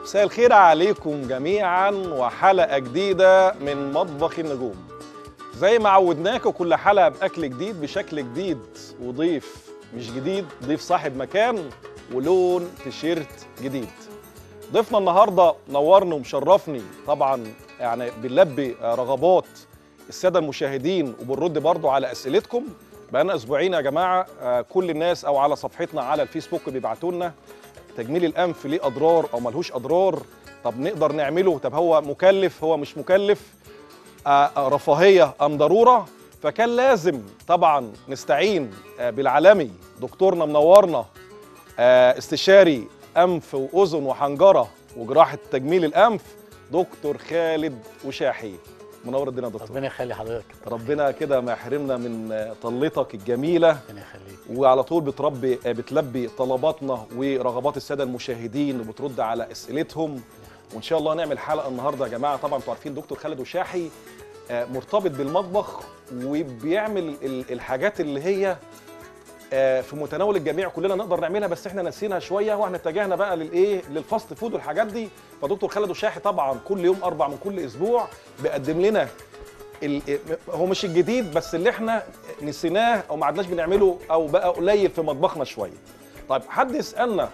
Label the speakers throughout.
Speaker 1: مساء الخير عليكم جميعا وحلقة جديدة من مطبخ النجوم زي ما عودناكم كل حلقة بأكل جديد بشكل جديد وضيف مش جديد ضيف صاحب مكان ولون تيشيرت جديد ضيفنا النهارده نورني ومشرفني طبعا يعني بنلبي رغبات الساده المشاهدين وبنرد برضو على اسئلتكم بقالنا اسبوعين يا جماعه آه، كل الناس او على صفحتنا على الفيسبوك بيبعتوا لنا تجميل الانف ليه اضرار او ملهوش اضرار طب نقدر نعمله طب هو مكلف هو مش مكلف آه، آه، رفاهيه ام ضروره فكان لازم طبعا نستعين آه، بالعالمي دكتورنا منورنا آه، استشاري انف واذن وحنجره وجراحه تجميل الانف دكتور خالد وشاحي منور الدنيا يا دكتور
Speaker 2: ربنا يخلي حضرتك
Speaker 1: ربنا كده ما يحرمنا من آه، طلتك الجميله
Speaker 2: ربنا يخليك
Speaker 1: وعلى طول بتربي آه، بتلبي طلباتنا ورغبات الساده المشاهدين وبترد على اسئلتهم وان شاء الله نعمل حلقه النهارده يا جماعه طبعا انتوا عارفين دكتور خالد وشاحي آه، مرتبط بالمطبخ وبيعمل ال- الحاجات اللي هي آه، في متناول الجميع كلنا نقدر نعملها بس احنا نسيناها شويه واحنا اتجهنا بقى للايه للفاست فود والحاجات دي فدكتور خالد وشاحي طبعا كل يوم اربع من كل اسبوع بيقدم لنا ال- هو مش الجديد بس اللي احنا نسيناه او ما عدناش بنعمله او بقى قليل في مطبخنا شويه طيب حد يسالنا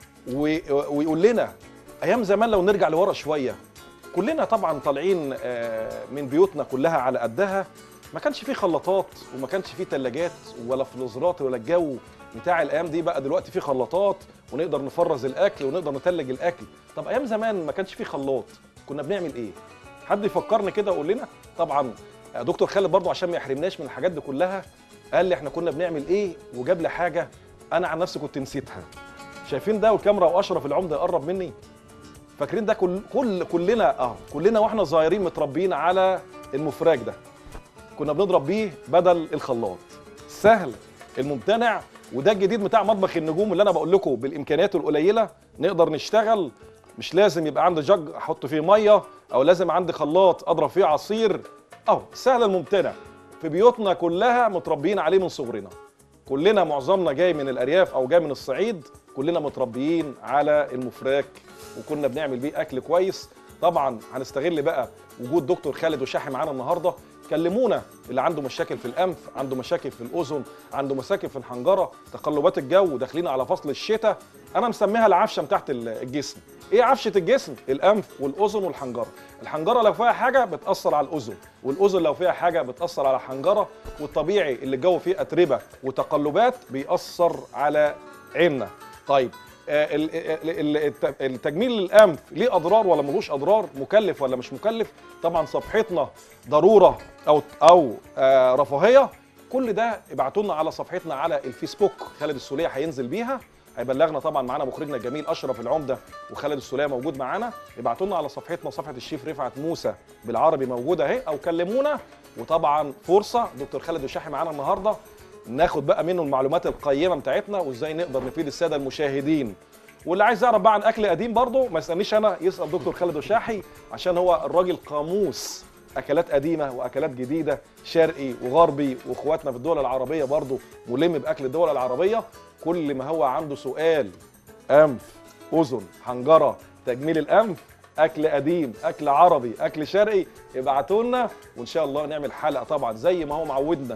Speaker 1: و- ويقول لنا ايام زمان لو نرجع لورا شويه كلنا طبعا طالعين آه، من بيوتنا كلها على قدها ما كانش فيه خلاطات وما كانش فيه ثلاجات ولا فلوزرات ولا الجو بتاع الايام دي بقى دلوقتي فيه خلاطات ونقدر نفرز الاكل ونقدر نتلج الاكل طب ايام زمان ما كانش فيه خلاط كنا بنعمل ايه حد يفكرني كده ويقول لنا طبعا آه، دكتور خالد برضو عشان ما يحرمناش من الحاجات دي كلها قال لي احنا كنا بنعمل ايه وجاب لي حاجه انا عن نفسي كنت نسيتها شايفين ده والكاميرا واشرف العمده يقرب مني فاكرين ده كل كل كلنا اه كلنا واحنا صغيرين متربيين على المفراج ده كنا بنضرب بيه بدل الخلاط سهل الممتنع وده الجديد بتاع مطبخ النجوم اللي انا بقول لكم بالامكانيات القليله نقدر نشتغل مش لازم يبقى عندي جج احط فيه ميه او لازم عندي خلاط اضرب فيه عصير اهو سهل الممتنع في بيوتنا كلها متربيين عليه من صغرنا كلنا معظمنا جاي من الارياف او جاي من الصعيد كلنا متربيين على المفراك وكنا بنعمل بيه اكل كويس طبعا هنستغل بقى وجود دكتور خالد وشاحي معانا النهارده كلمونا اللي عنده مشاكل في الانف عنده مشاكل في الاذن عنده مشاكل في الحنجره تقلبات الجو داخلين على فصل الشتاء انا مسميها العفشه بتاعت ال- الجسم ايه عفشه الجسم الانف والاذن والحنجره الحنجره لو فيها حاجه بتاثر على الاذن والاذن لو فيها حاجه بتاثر على الحنجره والطبيعي اللي الجو فيه اتربه وتقلبات بيأثر على عيننا طيب آه، ال- ال- ال- الت- التجميل الانف ليه اضرار ولا ملوش اضرار مكلف ولا مش مكلف طبعا صفحتنا ضروره او او آه، رفاهيه كل ده ابعتوا لنا على صفحتنا على الفيسبوك خالد السوليه هينزل بيها هيبلغنا طبعا معانا مخرجنا الجميل اشرف العمده وخالد السوليه موجود معانا ابعتوا لنا على صفحتنا صفحه الشيف رفعت موسى بالعربي موجوده اهي او كلمونا وطبعا فرصه دكتور خالد وشاحي معانا النهارده ناخد بقى منه المعلومات القيمه بتاعتنا وازاي نقدر نفيد الساده المشاهدين واللي عايز يعرف بقى عن اكل قديم برضه ما يسالنيش انا يسال دكتور خالد وشاحي عشان هو الراجل قاموس اكلات قديمه واكلات جديده شرقي وغربي واخواتنا في الدول العربيه برضه ملم باكل الدول العربيه كل ما هو عنده سؤال انف اذن حنجره تجميل الانف اكل قديم اكل عربي اكل شرقي ابعتوا لنا وان شاء الله نعمل حلقه طبعا زي ما هو معودنا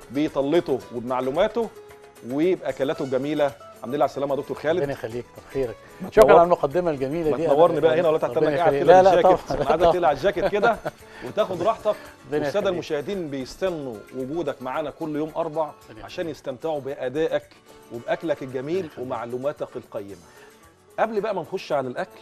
Speaker 1: بطلته وبمعلوماته وباكلاته الجميله الحمد لله على السلامه يا دكتور خالد
Speaker 2: ربنا يخليك كتر خيرك
Speaker 1: ما
Speaker 2: شكرا
Speaker 1: تنور-
Speaker 2: على المقدمه الجميله
Speaker 1: ما
Speaker 2: دي
Speaker 1: تنورني
Speaker 2: أنا-
Speaker 1: بقى هنا ولا تحت
Speaker 2: ربنا
Speaker 1: انا قاعد
Speaker 2: يخليك.
Speaker 1: كده
Speaker 2: لا لا
Speaker 1: بالجاكيت
Speaker 2: طبعا
Speaker 1: انا عايزك تقلع الجاكيت كده وتاخد راحتك
Speaker 2: ربنا
Speaker 1: والساده
Speaker 2: يخليك.
Speaker 1: المشاهدين بيستنوا وجودك معانا كل يوم اربع
Speaker 2: ربنا
Speaker 1: عشان يستمتعوا بادائك وباكلك الجميل
Speaker 2: يخليك.
Speaker 1: ومعلوماتك القيمه قبل بقى ما نخش على الاكل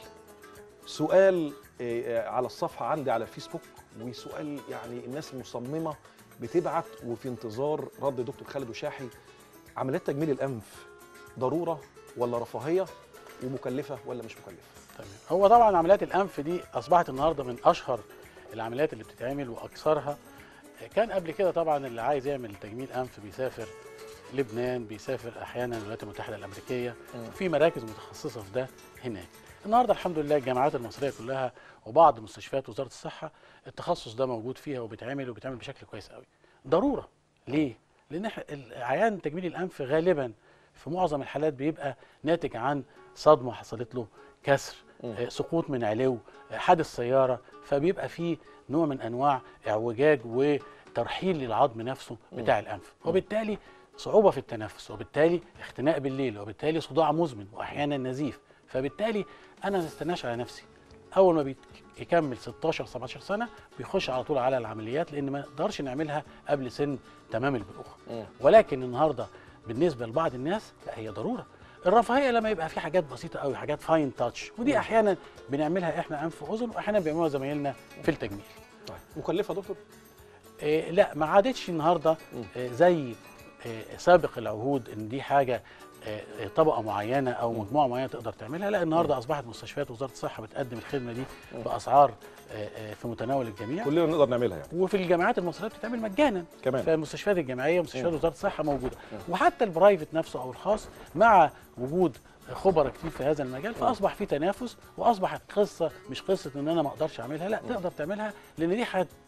Speaker 1: سؤال آه، آه، على الصفحه عندي على الفيسبوك وسؤال يعني الناس مصممه بتبعت وفي انتظار رد دكتور خالد وشاحي عمليات تجميل الانف ضروره ولا رفاهيه ومكلفه ولا مش مكلفه
Speaker 2: تمام هو طبعا عمليات الانف دي اصبحت النهارده من اشهر العمليات اللي بتتعمل واكثرها كان قبل كده طبعا اللي عايز يعمل تجميل انف بيسافر لبنان بيسافر احيانا الولايات المتحده الامريكيه
Speaker 1: مم.
Speaker 2: في مراكز متخصصه في ده هناك النهارده الحمد لله الجامعات المصريه كلها وبعض مستشفيات وزاره الصحه التخصص ده موجود فيها وبيتعمل وبيتعمل بشكل كويس قوي ضروره ليه لان إحنا العيان تجميل الانف غالبا في معظم الحالات بيبقى ناتج عن صدمه حصلت له كسر آه، سقوط من علو آه، حادث سياره فبيبقى فيه نوع من انواع اعوجاج وترحيل للعظم نفسه بتاع الانف وبالتالي صعوبه في التنفس وبالتالي اختناق بالليل وبالتالي صداع مزمن واحيانا نزيف فبالتالي انا ما استناش على نفسي اول ما بيكمل 16 17 سنه بيخش على طول على العمليات لان ما نقدرش نعملها قبل سن تمام البلوغ
Speaker 1: مم.
Speaker 2: ولكن النهارده بالنسبه لبعض الناس لا هي ضروره الرفاهيه لما يبقى في حاجات بسيطه قوي حاجات فاين تاتش ودي احيانا بنعملها احنا انف واذن واحيانا بيعملوها زمايلنا في التجميل
Speaker 1: طيب مكلفه يا دكتور
Speaker 2: إيه لا ما عادتش النهارده إيه زي إيه سابق العهود ان دي حاجه إيه إيه طبقه معينه او مجموعه معينه تقدر تعملها لا النهارده اصبحت مستشفيات وزاره الصحه بتقدم الخدمه دي باسعار إيه إيه في متناول الجميع
Speaker 1: كلنا نقدر نعملها يعني
Speaker 2: وفي الجامعات المصريه بتتعمل مجانا
Speaker 1: كمان.
Speaker 2: فالمستشفيات الجامعيه ومستشفيات وزاره الصحه موجوده وحتى البرايفت نفسه او الخاص مع وجود خبراء كتير في هذا المجال فاصبح في تنافس واصبحت قصه مش قصه ان انا ما اقدرش اعملها لا تقدر تعملها لان دي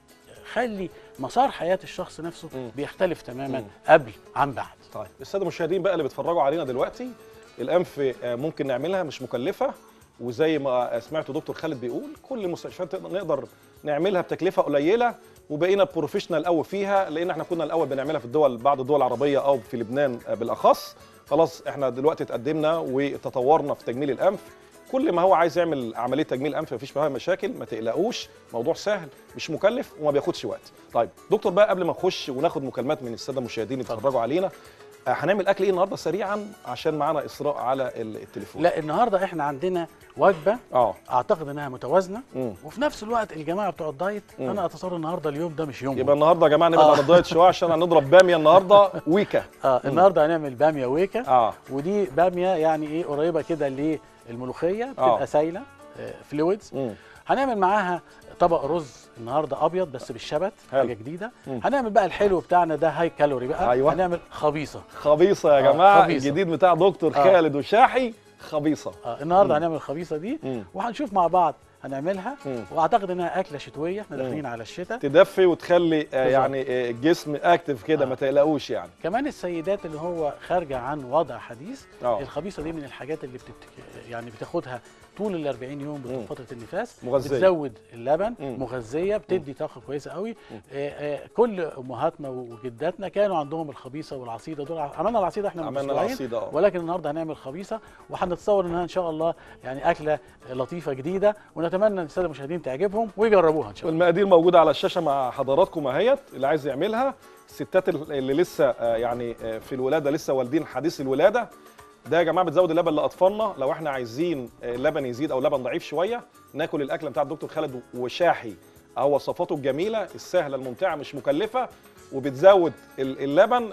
Speaker 2: هتخلي مسار حياه الشخص نفسه
Speaker 1: مم.
Speaker 2: بيختلف تماما
Speaker 1: مم.
Speaker 2: قبل عن بعد
Speaker 1: طيب الساده المشاهدين بقى اللي بيتفرجوا علينا دلوقتي الانف آه، ممكن نعملها مش مكلفه وزي ما سمعتوا دكتور خالد بيقول كل المستشفيات تقدر- نقدر نعملها بتكلفه قليله وبقينا بروفيشنال قوي فيها لان احنا كنا الاول بنعملها في الدول بعض الدول العربيه او في لبنان آه، بالاخص خلاص احنا دلوقتي اتقدمنا وتطورنا في تجميل الانف كل ما هو عايز يعمل عمليه تجميل انف مفيش فيها مشاكل ما تقلقوش موضوع سهل مش مكلف وما بياخدش وقت طيب دكتور بقى قبل ما نخش وناخد مكالمات من الساده المشاهدين اللي بيتفرجوا علينا آه، هنعمل اكل ايه النهارده سريعا عشان معانا اسراء على ال- التليفون
Speaker 2: لا النهارده احنا عندنا وجبه
Speaker 1: اه
Speaker 2: اعتقد انها متوازنه
Speaker 1: مم.
Speaker 2: وفي نفس الوقت الجماعه بتوع الدايت
Speaker 1: مم.
Speaker 2: انا اتصور النهارده اليوم ده مش يوم
Speaker 1: يبقى النهارده يا جماعه نبعد
Speaker 2: آه.
Speaker 1: عن الدايت شويه عشان هنضرب باميه النهارده ويكا
Speaker 2: اه النهارده هنعمل باميه ويكا
Speaker 1: اه
Speaker 2: ودي باميه يعني ايه قريبه كده للملوخيه
Speaker 1: آه.
Speaker 2: بتبقى سايله فلويدز
Speaker 1: مم.
Speaker 2: هنعمل معاها طبق رز النهارده ابيض بس بالشبت
Speaker 1: حلو.
Speaker 2: حاجه جديده
Speaker 1: مم.
Speaker 2: هنعمل بقى الحلو بتاعنا ده هاي كالوري بقى
Speaker 1: أيوة.
Speaker 2: هنعمل خبيصه
Speaker 1: خبيصه يا
Speaker 2: آه،
Speaker 1: جماعه
Speaker 2: خبيصة.
Speaker 1: الجديد بتاع دكتور
Speaker 2: آه.
Speaker 1: خالد وشاحي خبيصه
Speaker 2: آه النهارده هنعمل الخبيصه دي
Speaker 1: مم.
Speaker 2: وهنشوف مع بعض هنعملها
Speaker 1: مم.
Speaker 2: واعتقد انها اكله شتويه احنا
Speaker 1: مم.
Speaker 2: داخلين على الشتاء
Speaker 1: تدفي وتخلي آه،
Speaker 2: بالظبط.
Speaker 1: يعني آه، الجسم اكتف كده
Speaker 2: آه.
Speaker 1: ما تقلقوش يعني
Speaker 2: كمان السيدات اللي هو خارجه عن وضع حديث
Speaker 1: اه
Speaker 2: الخبيثه دي من الحاجات اللي بتت... يعني بتاخدها طول ال 40 يوم
Speaker 1: مم.
Speaker 2: بتوع فتره النفاس
Speaker 1: مغذية.
Speaker 2: بتزود اللبن
Speaker 1: مم.
Speaker 2: مغذيه بتدي طاقه كويسه قوي آه آه كل امهاتنا وجداتنا كانوا عندهم الخبيثه والعصيده دول عملنا العصيده احنا من
Speaker 1: عملنا
Speaker 2: أسبوعين،
Speaker 1: العصيده اه
Speaker 2: ولكن النهارده هنعمل خبيثه وهنتصور انها ان شاء الله يعني اكله لطيفه جديده ونتمنى ان الساده المشاهدين تعجبهم ويجربوها ان شاء الله
Speaker 1: والمقادير موجوده على الشاشه مع حضراتكم اهيت اللي عايز يعملها الستات اللي لسه آه، يعني آه، في الولاده لسه والدين حديث الولاده ده يا جماعه بتزود اللبن لاطفالنا لو احنا عايزين آه، اللبن يزيد او لبن ضعيف شويه ناكل الاكله بتاع الدكتور خالد وشاحي او وصفاته الجميله السهله الممتعه مش مكلفه وبتزود ال- اللبن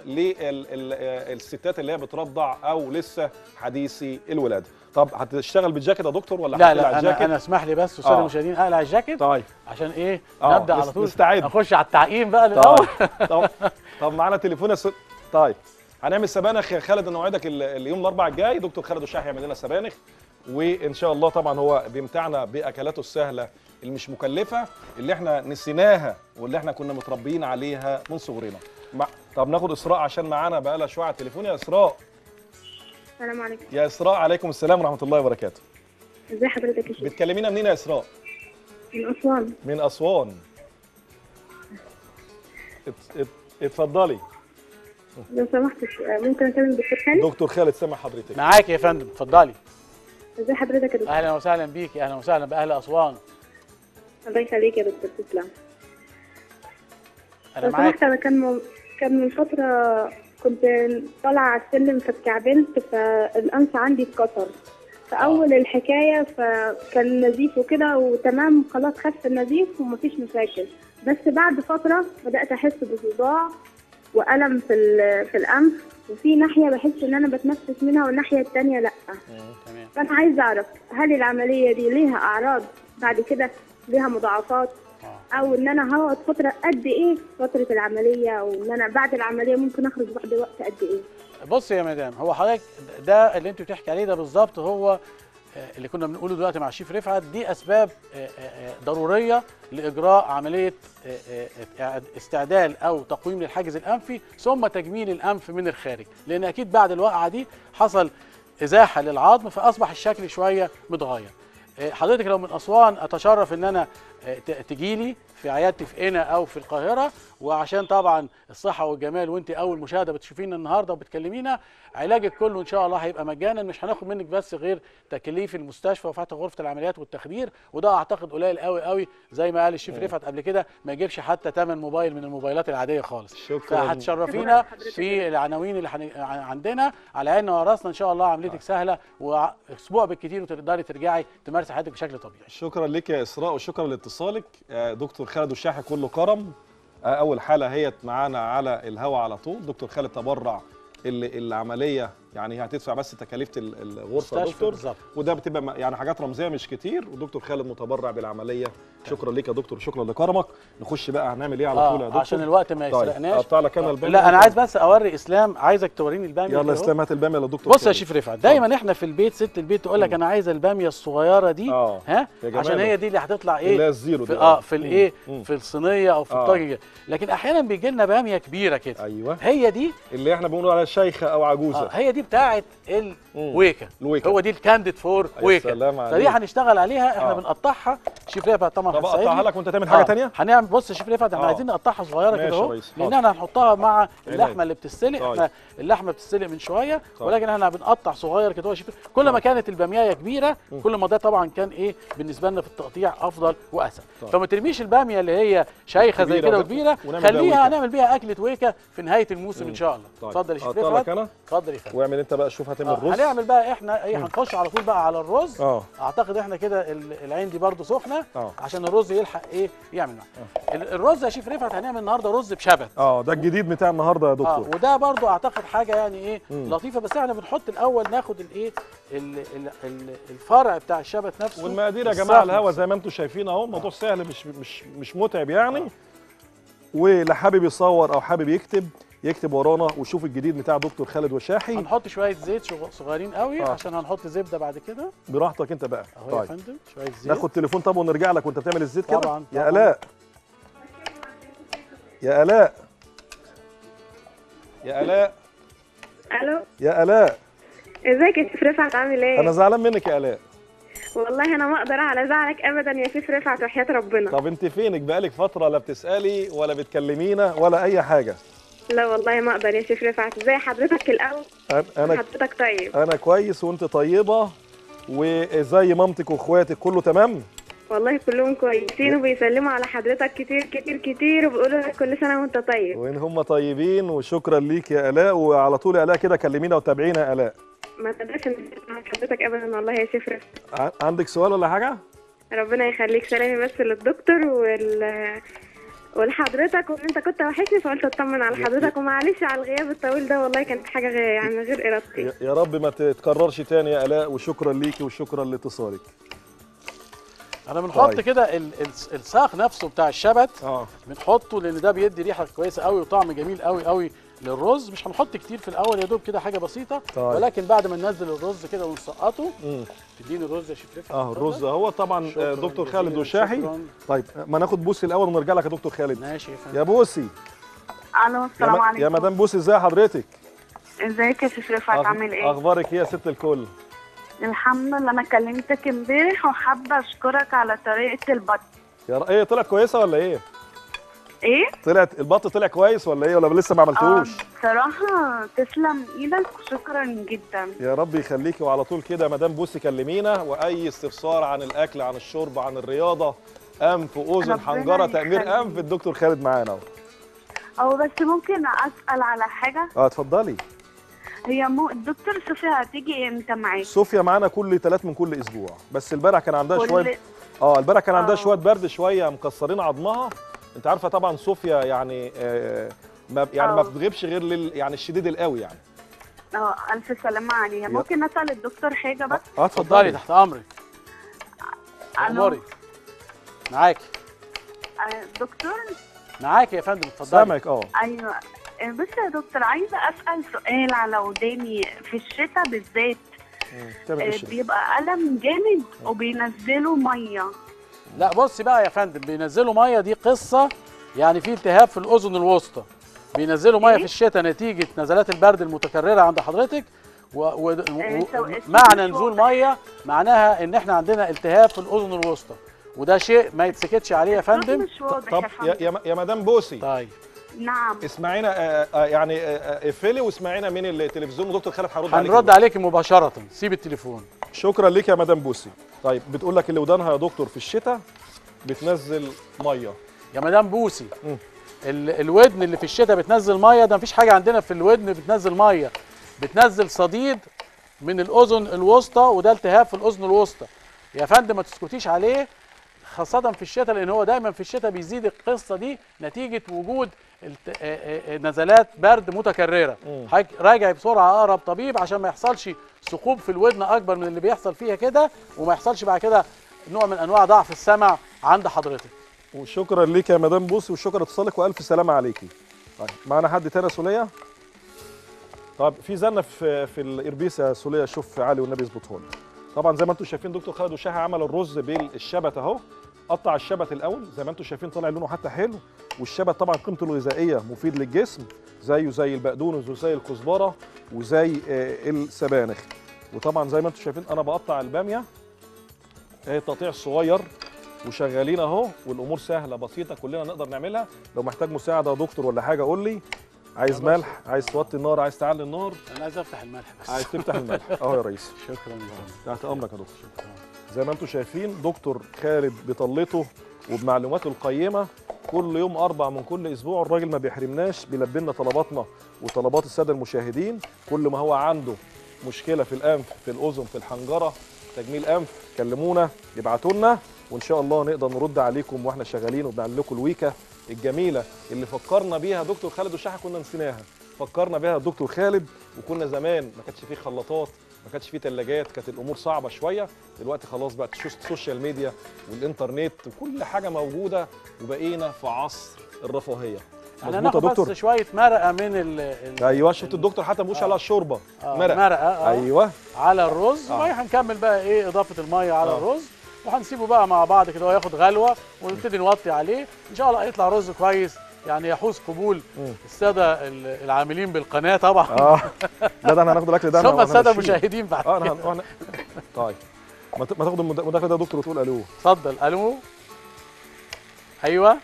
Speaker 1: للستات اللي هي بترضع او لسه حديثي الولاده طب هتشتغل بالجاكيت يا دكتور ولا
Speaker 2: لا
Speaker 1: هتقلع
Speaker 2: لا انا
Speaker 1: الجاكيت
Speaker 2: انا اسمح لي بس الساده
Speaker 1: آه.
Speaker 2: المشاهدين اقلع الجاكيت
Speaker 1: طيب
Speaker 2: عشان ايه
Speaker 1: آه،
Speaker 2: نبدا على
Speaker 1: نس-
Speaker 2: طول
Speaker 1: نستعد.
Speaker 2: نخش على التعقيم بقى
Speaker 1: طيب
Speaker 2: الاول
Speaker 1: طب طب معانا تليفون يا ست طيب هنعمل سبانخ يا خالد انا اوعدك ال- اليوم الاربعاء الجاي دكتور خالد الشاحي يعمل لنا سبانخ وان شاء الله طبعا هو بيمتعنا باكلاته السهله اللي مش مكلفه اللي احنا نسيناها واللي احنا كنا متربيين عليها من صغرنا مع... طب ناخد اسراء عشان معانا بقالها شويه على التليفون يا اسراء
Speaker 3: السلام عليكم
Speaker 1: يا اسراء عليكم السلام ورحمه الله وبركاته
Speaker 3: ازي حضرتك يا شيخ
Speaker 1: بتكلمينا منين يا اسراء
Speaker 3: من اسوان
Speaker 1: من اسوان ات... ات... اتفضلي
Speaker 3: لو سمحت ممكن اكلم الدكتور خالد
Speaker 1: دكتور خالد سامع حضرتك
Speaker 2: معاك يا فندم اتفضلي
Speaker 3: ازي حضرتك يا دكتور
Speaker 2: اهلا وسهلا بيك اهلا وسهلا باهل اسوان
Speaker 3: الله يخليك يا دكتور تسلم
Speaker 2: انا
Speaker 3: لو
Speaker 2: معاك
Speaker 3: سمحت انا كان م... كان من فتره كنت طالعه على السلم فاتكعبلت فالانف عندي اتكسر فاول الحكايه فكان نزيف وكده وتمام خلاص خف النزيف ومفيش مشاكل بس بعد فتره بدات احس بصداع والم في ال- في الانف وفي ناحيه بحس ان انا بتنفس منها والناحيه التانية لا
Speaker 2: تمام
Speaker 3: فانا عايزه اعرف هل العمليه دي ليها اعراض بعد كده ليها مضاعفات
Speaker 2: آه.
Speaker 3: او ان انا هقعد فتره قد ايه فتره العمليه او ان انا بعد العمليه ممكن اخرج بعد وقت قد ايه
Speaker 2: بص يا مدام هو حضرتك ده اللي انت بتحكي عليه ده بالظبط هو آه، اللي كنا بنقوله دلوقتي مع الشيف رفعت دي اسباب آه، آه، آه، ضروريه لاجراء عمليه آه، آه، آه، استعدال او تقويم للحاجز الانفي ثم تجميل الانف من الخارج لان اكيد بعد الوقعه دي حصل ازاحه للعظم فاصبح الشكل شويه متغير آه، حضرتك لو من اسوان اتشرف ان انا تجي لي في عيادتي في قنا او في القاهره وعشان طبعا الصحه والجمال وانت اول مشاهده بتشوفينا النهارده وبتكلمينا علاجك كله ان شاء الله هيبقى مجانا مش هناخد منك بس غير تكاليف المستشفى وفتح غرفه العمليات والتخدير وده اعتقد قليل قوي قوي زي ما قال الشيف رفعت قبل كده ما يجيبش حتى ثمن موبايل من الموبايلات العاديه خالص
Speaker 1: شكراً.
Speaker 2: فهتشرفينا في العناوين اللي حن... عندنا على عيننا وراسنا ان شاء الله عمليتك سهله واسبوع بالكثير وتقدري ترجعي تمارسي حياتك بشكل طبيعي
Speaker 1: شكرا لك يا اسراء وشكرا لاتصالك آه، دكتور خالد الشاحي كله كرم آه، اول حاله هي معانا على الهوا على طول دكتور خالد تبرع اللي العمليه يعني هي هتدفع بس تكاليف ال- الغرفه يا
Speaker 2: مستشفى
Speaker 1: دكتور
Speaker 2: بالظبط.
Speaker 1: وده بتبقى م- يعني حاجات رمزيه مش كتير ودكتور خالد متبرع بالعمليه شكرا لك يا دكتور شكرا لكرمك نخش بقى هنعمل ايه على طول يا
Speaker 2: اه
Speaker 1: دكتور
Speaker 2: عشان الوقت ما
Speaker 1: طيب
Speaker 2: يسرقناش
Speaker 1: اقطع لك انا الباميه
Speaker 2: لا انا عايز بس اوري اسلام عايزك توريني الباميه
Speaker 1: يلا
Speaker 2: كده أهو.
Speaker 1: اسلام هات الباميه للدكتور
Speaker 2: بص يا
Speaker 1: خالد.
Speaker 2: شيف رفعت دايما احنا في البيت ست البيت تقول لك انا عايزه الباميه الصغيره دي
Speaker 1: اه
Speaker 2: ها
Speaker 1: يا جماله.
Speaker 2: عشان هي دي اللي هتطلع
Speaker 1: اللي هي
Speaker 2: ايه
Speaker 1: الزيرو
Speaker 2: في
Speaker 1: دي
Speaker 2: اه في
Speaker 1: مم.
Speaker 2: الايه
Speaker 1: مم.
Speaker 2: في الصينيه او في
Speaker 1: آه.
Speaker 2: الطاجن لكن احيانا بيجي لنا باميه كبيره كده
Speaker 1: ايوه
Speaker 2: هي دي
Speaker 1: اللي احنا بنقول عليها شيخه او
Speaker 2: آه
Speaker 1: عجوزه
Speaker 2: هي دي بتاعه الويكا
Speaker 1: الويكا.
Speaker 2: هو دي الكانديد فور
Speaker 1: يا
Speaker 2: ويكا
Speaker 1: سلام
Speaker 2: فدي
Speaker 1: عليك.
Speaker 2: هنشتغل عليها احنا
Speaker 1: آه.
Speaker 2: بنقطعها شيف رفعت طبعا
Speaker 1: طب
Speaker 2: هتساعدني.
Speaker 1: اقطعها لك وانت تعمل حاجه
Speaker 2: آه،
Speaker 1: تانية
Speaker 2: هنعمل بص يا شيف رفعت احنا
Speaker 1: آه.
Speaker 2: عايزين نقطعها صغيره
Speaker 1: ماشي
Speaker 2: كده
Speaker 1: يا
Speaker 2: اهو
Speaker 1: ريس،
Speaker 2: لان
Speaker 1: حاضر.
Speaker 2: احنا هنحطها مع
Speaker 1: عينيا.
Speaker 2: اللحمه اللي بتتسلق
Speaker 1: طيب.
Speaker 2: احنا اللحمه بتتسلق من شويه
Speaker 1: طيب.
Speaker 2: ولكن احنا بنقطع صغير كده هو شيف كل ما كانت الباميه كبيره كل ما ده طبعا كان ايه بالنسبه لنا في التقطيع افضل واسهل
Speaker 1: طيب.
Speaker 2: فما ترميش الباميه اللي هي شيخه زي
Speaker 1: كبيرة
Speaker 2: كده
Speaker 1: وده-
Speaker 2: وكبيره
Speaker 1: ونعمل بيها
Speaker 2: خليها
Speaker 1: ويكا.
Speaker 2: هنعمل بيها اكله ويكا في نهايه الموسم ان شاء الله
Speaker 1: طيب.
Speaker 2: اتفضل يا شيف
Speaker 1: أقطع لك
Speaker 2: رفعت
Speaker 1: انا
Speaker 2: اتفضل يا فندم
Speaker 1: واعمل انت بقى شوف هتعمل
Speaker 2: آه،
Speaker 1: الرز
Speaker 2: هنعمل بقى احنا ايه هنخش على طول بقى على الرز
Speaker 1: اه
Speaker 2: اعتقد احنا كده ال- العين دي برضو سخنه
Speaker 1: اه
Speaker 2: عشان الرز يلحق ايه يعمل معاه ال- الرز يا شيف رفعت هنعمل النهارده رز بشبت
Speaker 1: اه ده الجديد بتاع النهارده يا
Speaker 2: اه
Speaker 1: دكتور
Speaker 2: وده برضو اعتقد حاجه يعني ايه
Speaker 1: مم.
Speaker 2: لطيفه بس احنا بنحط الاول ناخد الايه ال- ال- ال- الفرع بتاع الشبت نفسه
Speaker 1: والمقادير يا
Speaker 2: الصافي.
Speaker 1: جماعه الهوا زي ما انتم شايفين اهو الموضوع سهل مش مش مش متعب يعني واللي حابب يصور او حابب يكتب يكتب ورانا وشوف الجديد بتاع دكتور خالد وشاحي
Speaker 2: هنحط شويه زيت شغ- صغيرين قوي
Speaker 1: آه.
Speaker 2: عشان هنحط زبده بعد كده
Speaker 1: براحتك انت بقى
Speaker 2: اهو يا
Speaker 1: طيب
Speaker 2: فندم شويه زيت
Speaker 1: ناخد تليفون طب ونرجع لك وانت بتعمل الزيت كده
Speaker 2: طبعاً،
Speaker 1: يا
Speaker 2: طبعاً.
Speaker 1: الاء يا الاء يا الاء
Speaker 3: الو
Speaker 1: يا الاء
Speaker 3: ازيك يا شيف رفعت عامل ايه
Speaker 1: انا زعلان منك يا الاء
Speaker 3: والله انا ما اقدر على زعلك ابدا يا شيف رفعت وحياه ربنا
Speaker 1: طب انت فينك بقالك فتره لا بتسالي ولا بتكلمينا ولا اي حاجه
Speaker 3: لا والله ما اقدر يا شيف رفعت ازي حضرتك الاول
Speaker 1: أنا- انا
Speaker 3: حضرتك طيب
Speaker 1: انا كويس وانت طيبه وزي مامتك واخواتك كله تمام
Speaker 3: والله كلهم كويسين وبيسلموا على حضرتك كتير كتير كتير وبيقولوا لك كل سنه وانت طيب
Speaker 1: وان هم طيبين وشكرا ليك يا الاء وعلى طول يا الاء كده كلمينا وتابعينا يا الاء
Speaker 3: ما تقدرش نستغنى عن حضرتك ابدا والله يا شيف رفعت
Speaker 1: ع- عندك سؤال ولا حاجه
Speaker 3: ربنا يخليك سلامي بس للدكتور وال ولحضرتك وان انت كنت وحشني فقلت اطمن على حضرتك ومعلش على الغياب الطويل ده والله كانت حاجه غير يعني غير ارادتي
Speaker 1: يا- يا رب ما تتكررش تاني يا الاء وشكرا ليكي وشكرا لاتصالك
Speaker 2: انا بنحط
Speaker 1: طيب.
Speaker 2: كده ال- ال- الساق نفسه بتاع الشبت
Speaker 1: اه
Speaker 2: بنحطه لان ده بيدي ريحه كويسه قوي وطعم جميل قوي قوي للرز مش هنحط كتير في الاول يا دوب كده حاجه بسيطه
Speaker 1: طيب.
Speaker 2: ولكن بعد ما ننزل الرز كده ونسقطه
Speaker 1: امم
Speaker 2: تديني الرز يا شيف رفعت
Speaker 1: اه
Speaker 2: اتفضل.
Speaker 1: الرز اهو طبعا
Speaker 2: شكراً
Speaker 1: آه، دكتور
Speaker 2: جزيلاً،
Speaker 1: خالد وشاحي
Speaker 2: شكراً.
Speaker 1: طيب ما ناخد بوسي الاول ونرجع لك يا دكتور خالد
Speaker 2: ماشي يا فندم
Speaker 1: يا بوسي
Speaker 4: الو
Speaker 1: يا,
Speaker 4: السلام
Speaker 1: ما- يا
Speaker 4: عليكم
Speaker 1: مدام بوسي ازاي حضرتك
Speaker 4: ازيك يا شيف رفعت
Speaker 1: أخ-
Speaker 4: عامل ايه
Speaker 1: اخبارك ايه يا ست الكل
Speaker 4: الحمد لله انا كلمتك امبارح وحابه اشكرك على طريقه البط
Speaker 1: يا ر... ايه طلعت كويسه ولا ايه
Speaker 4: ايه
Speaker 1: طلعت البط طلع كويس ولا ايه ولا لسه ما
Speaker 4: اه
Speaker 1: عملتوش
Speaker 4: بصراحه تسلم ايدك وشكرا جدا
Speaker 1: يا رب يخليكي وعلى طول كده يا مدام بوسي كلمينا واي استفسار عن الاكل عن الشرب عن الرياضه انف واذن
Speaker 4: ربنا
Speaker 1: حنجره تامير
Speaker 4: يخليك.
Speaker 1: انف الدكتور خالد معانا اهو
Speaker 4: او بس ممكن اسال على حاجه
Speaker 1: اه اتفضلي
Speaker 4: هي مو الدكتور صوفيا هتيجي امتى معاك
Speaker 1: صوفيا معانا كل ثلاث من كل اسبوع بس البارح كان عندها
Speaker 4: كل-
Speaker 1: شويه اه البارح كان عندها
Speaker 4: آه.
Speaker 1: شويه برد شويه مكسرين عظمها انت عارفه طبعا صوفيا يعني آه ما يعني ما
Speaker 4: آه.
Speaker 1: بتغيبش غير لل يعني الشديد القوي يعني
Speaker 4: اه الف سلامه عليها ممكن اسال الدكتور حاجه بس
Speaker 1: اه
Speaker 2: اتفضلي تحت امرك
Speaker 4: الو
Speaker 2: امرك معاكي
Speaker 4: آه، دكتور
Speaker 2: معاكي يا فندم اتفضلي
Speaker 1: سامعك اه
Speaker 4: ايوه آه، بس يا دكتور عايزه اسال سؤال على وداني في الشتاء بالذات
Speaker 1: تعمل
Speaker 4: آه،
Speaker 1: ايه الشريط؟
Speaker 4: بيبقى ألم جامد وبينزلوا ميه
Speaker 2: لا بصي بقى يا فندم بينزلوا ميه دي قصه يعني في التهاب في الاذن الوسطى بينزلوا ميه
Speaker 4: إيه؟
Speaker 2: في الشتاء نتيجه نزلات البرد المتكرره عند حضرتك و... و... و...
Speaker 4: سو-
Speaker 2: معنى
Speaker 4: مش
Speaker 2: نزول
Speaker 4: واضح.
Speaker 2: ميه معناها ان احنا عندنا التهاب في الاذن الوسطى وده شيء ما يتسكتش عليه يا فندم
Speaker 4: مش واضح
Speaker 1: طب
Speaker 4: يا
Speaker 1: يا
Speaker 4: فندم
Speaker 1: يا, يا مدام بوسي
Speaker 2: طيب
Speaker 4: نعم
Speaker 1: اسمعينا آه، آه، يعني آه، آه، اقفلي واسمعينا من التلفزيون ودكتور خالد هيرد عليك
Speaker 2: هنرد عليك مباشره سيب التليفون
Speaker 1: شكرا ليك يا مدام بوسي طيب بتقول لك اللي ودانها يا دكتور في الشتاء بتنزل ميه
Speaker 2: يا مدام بوسي
Speaker 1: مم.
Speaker 2: ال... الودن اللي في الشتاء بتنزل ميه ده مفيش حاجه عندنا في الودن بتنزل ميه بتنزل صديد من الاذن الوسطى وده التهاب في الاذن الوسطى يا فندم ما تسكتيش عليه خاصة في الشتاء لأن هو دايما في الشتاء بيزيد القصة دي نتيجة وجود الت... آه، آه، آه، نزلات برد متكررة
Speaker 1: مم.
Speaker 2: حضرتك راجعي بسرعة أقرب طبيب عشان ما يحصلش ثقوب في الودن أكبر من اللي بيحصل فيها كده وما يحصلش بعد كده نوع من أنواع ضعف السمع عند حضرتك
Speaker 1: وشكرا ليك يا مدام بوسي وشكرا اتصالك والف سلامه عليكي طيب معانا حد تاني يا سوليه طب في زنه في في الاربيس يا سوليه شوف علي والنبي يظبطه لنا طبعا زي ما انتم شايفين دكتور خالد وشاهي عمل الرز بالشبت اهو قطع الشبت الاول زي ما انتم شايفين طلع لونه حتى حلو والشبت طبعا قيمته الغذائيه مفيد للجسم زيه زي البقدونس وزي الكزبره وزي آه، السبانخ وطبعا زي ما انتم شايفين انا بقطع الباميه اهي التقطيع الصغير وشغالين اهو والامور سهله بسيطه كلنا نقدر نعملها لو محتاج مساعده يا دكتور ولا حاجه قول لي عايز
Speaker 2: خلاص.
Speaker 1: ملح عايز توطي النار عايز تعلي النار
Speaker 2: أنا عايز أفتح الملح بس
Speaker 1: عايز تفتح الملح اهو يا ريس
Speaker 2: شكرا جدا
Speaker 1: تحت امرك يا دكتور زي ما انتم شايفين دكتور خالد بطلته وبمعلوماته القيمه كل يوم اربع من كل اسبوع الراجل ما بيحرمناش بيلبي لنا طلباتنا وطلبات الساده المشاهدين كل ما هو عنده مشكله في الانف في الاذن في الحنجره تجميل انف كلمونا ابعتوا لنا وان شاء الله نقدر نرد عليكم واحنا شغالين وبنعمل لكم الويكه الجميله اللي فكرنا بيها دكتور خالد وشحه كنا نسيناها فكرنا بيها الدكتور خالد وكنا زمان ما كانش فيه خلاطات ما كانش فيه ثلاجات كانت الامور صعبه شويه دلوقتي خلاص بقت الشوش- السوشيال ميديا والانترنت وكل حاجه موجوده وبقينا في عصر الرفاهيه
Speaker 2: احنا
Speaker 1: مظبوط يا
Speaker 2: ناخد
Speaker 1: دكتور
Speaker 2: بس شويه مرقه من ال ال-
Speaker 1: ايوه شفت الدكتور حتى ما بيقولش
Speaker 2: آه.
Speaker 1: عليها الشوربه
Speaker 2: آه،
Speaker 1: مرق.
Speaker 2: مرقه آه.
Speaker 1: ايوه
Speaker 2: على الرز
Speaker 1: آه.
Speaker 2: وبعدين هنكمل بقى ايه اضافه الميه على
Speaker 1: آه.
Speaker 2: الرز وهنسيبه بقى مع بعض كده وياخد غلوه ونبتدي نوطي عليه ان شاء الله هيطلع رز كويس يعني يحوز قبول
Speaker 1: مم.
Speaker 2: الساده ال- العاملين بالقناه طبعا
Speaker 1: اه لا ده احنا هناخد الاكل ده
Speaker 2: ثم
Speaker 1: احنا
Speaker 2: الساده
Speaker 1: هنمشيه.
Speaker 2: المشاهدين بعد
Speaker 1: اه
Speaker 2: كده.
Speaker 1: انا انا طيب ما ت- ما تاخد المد- المداخله ده يا دكتور وتقول الو
Speaker 2: اتفضل الو ايوه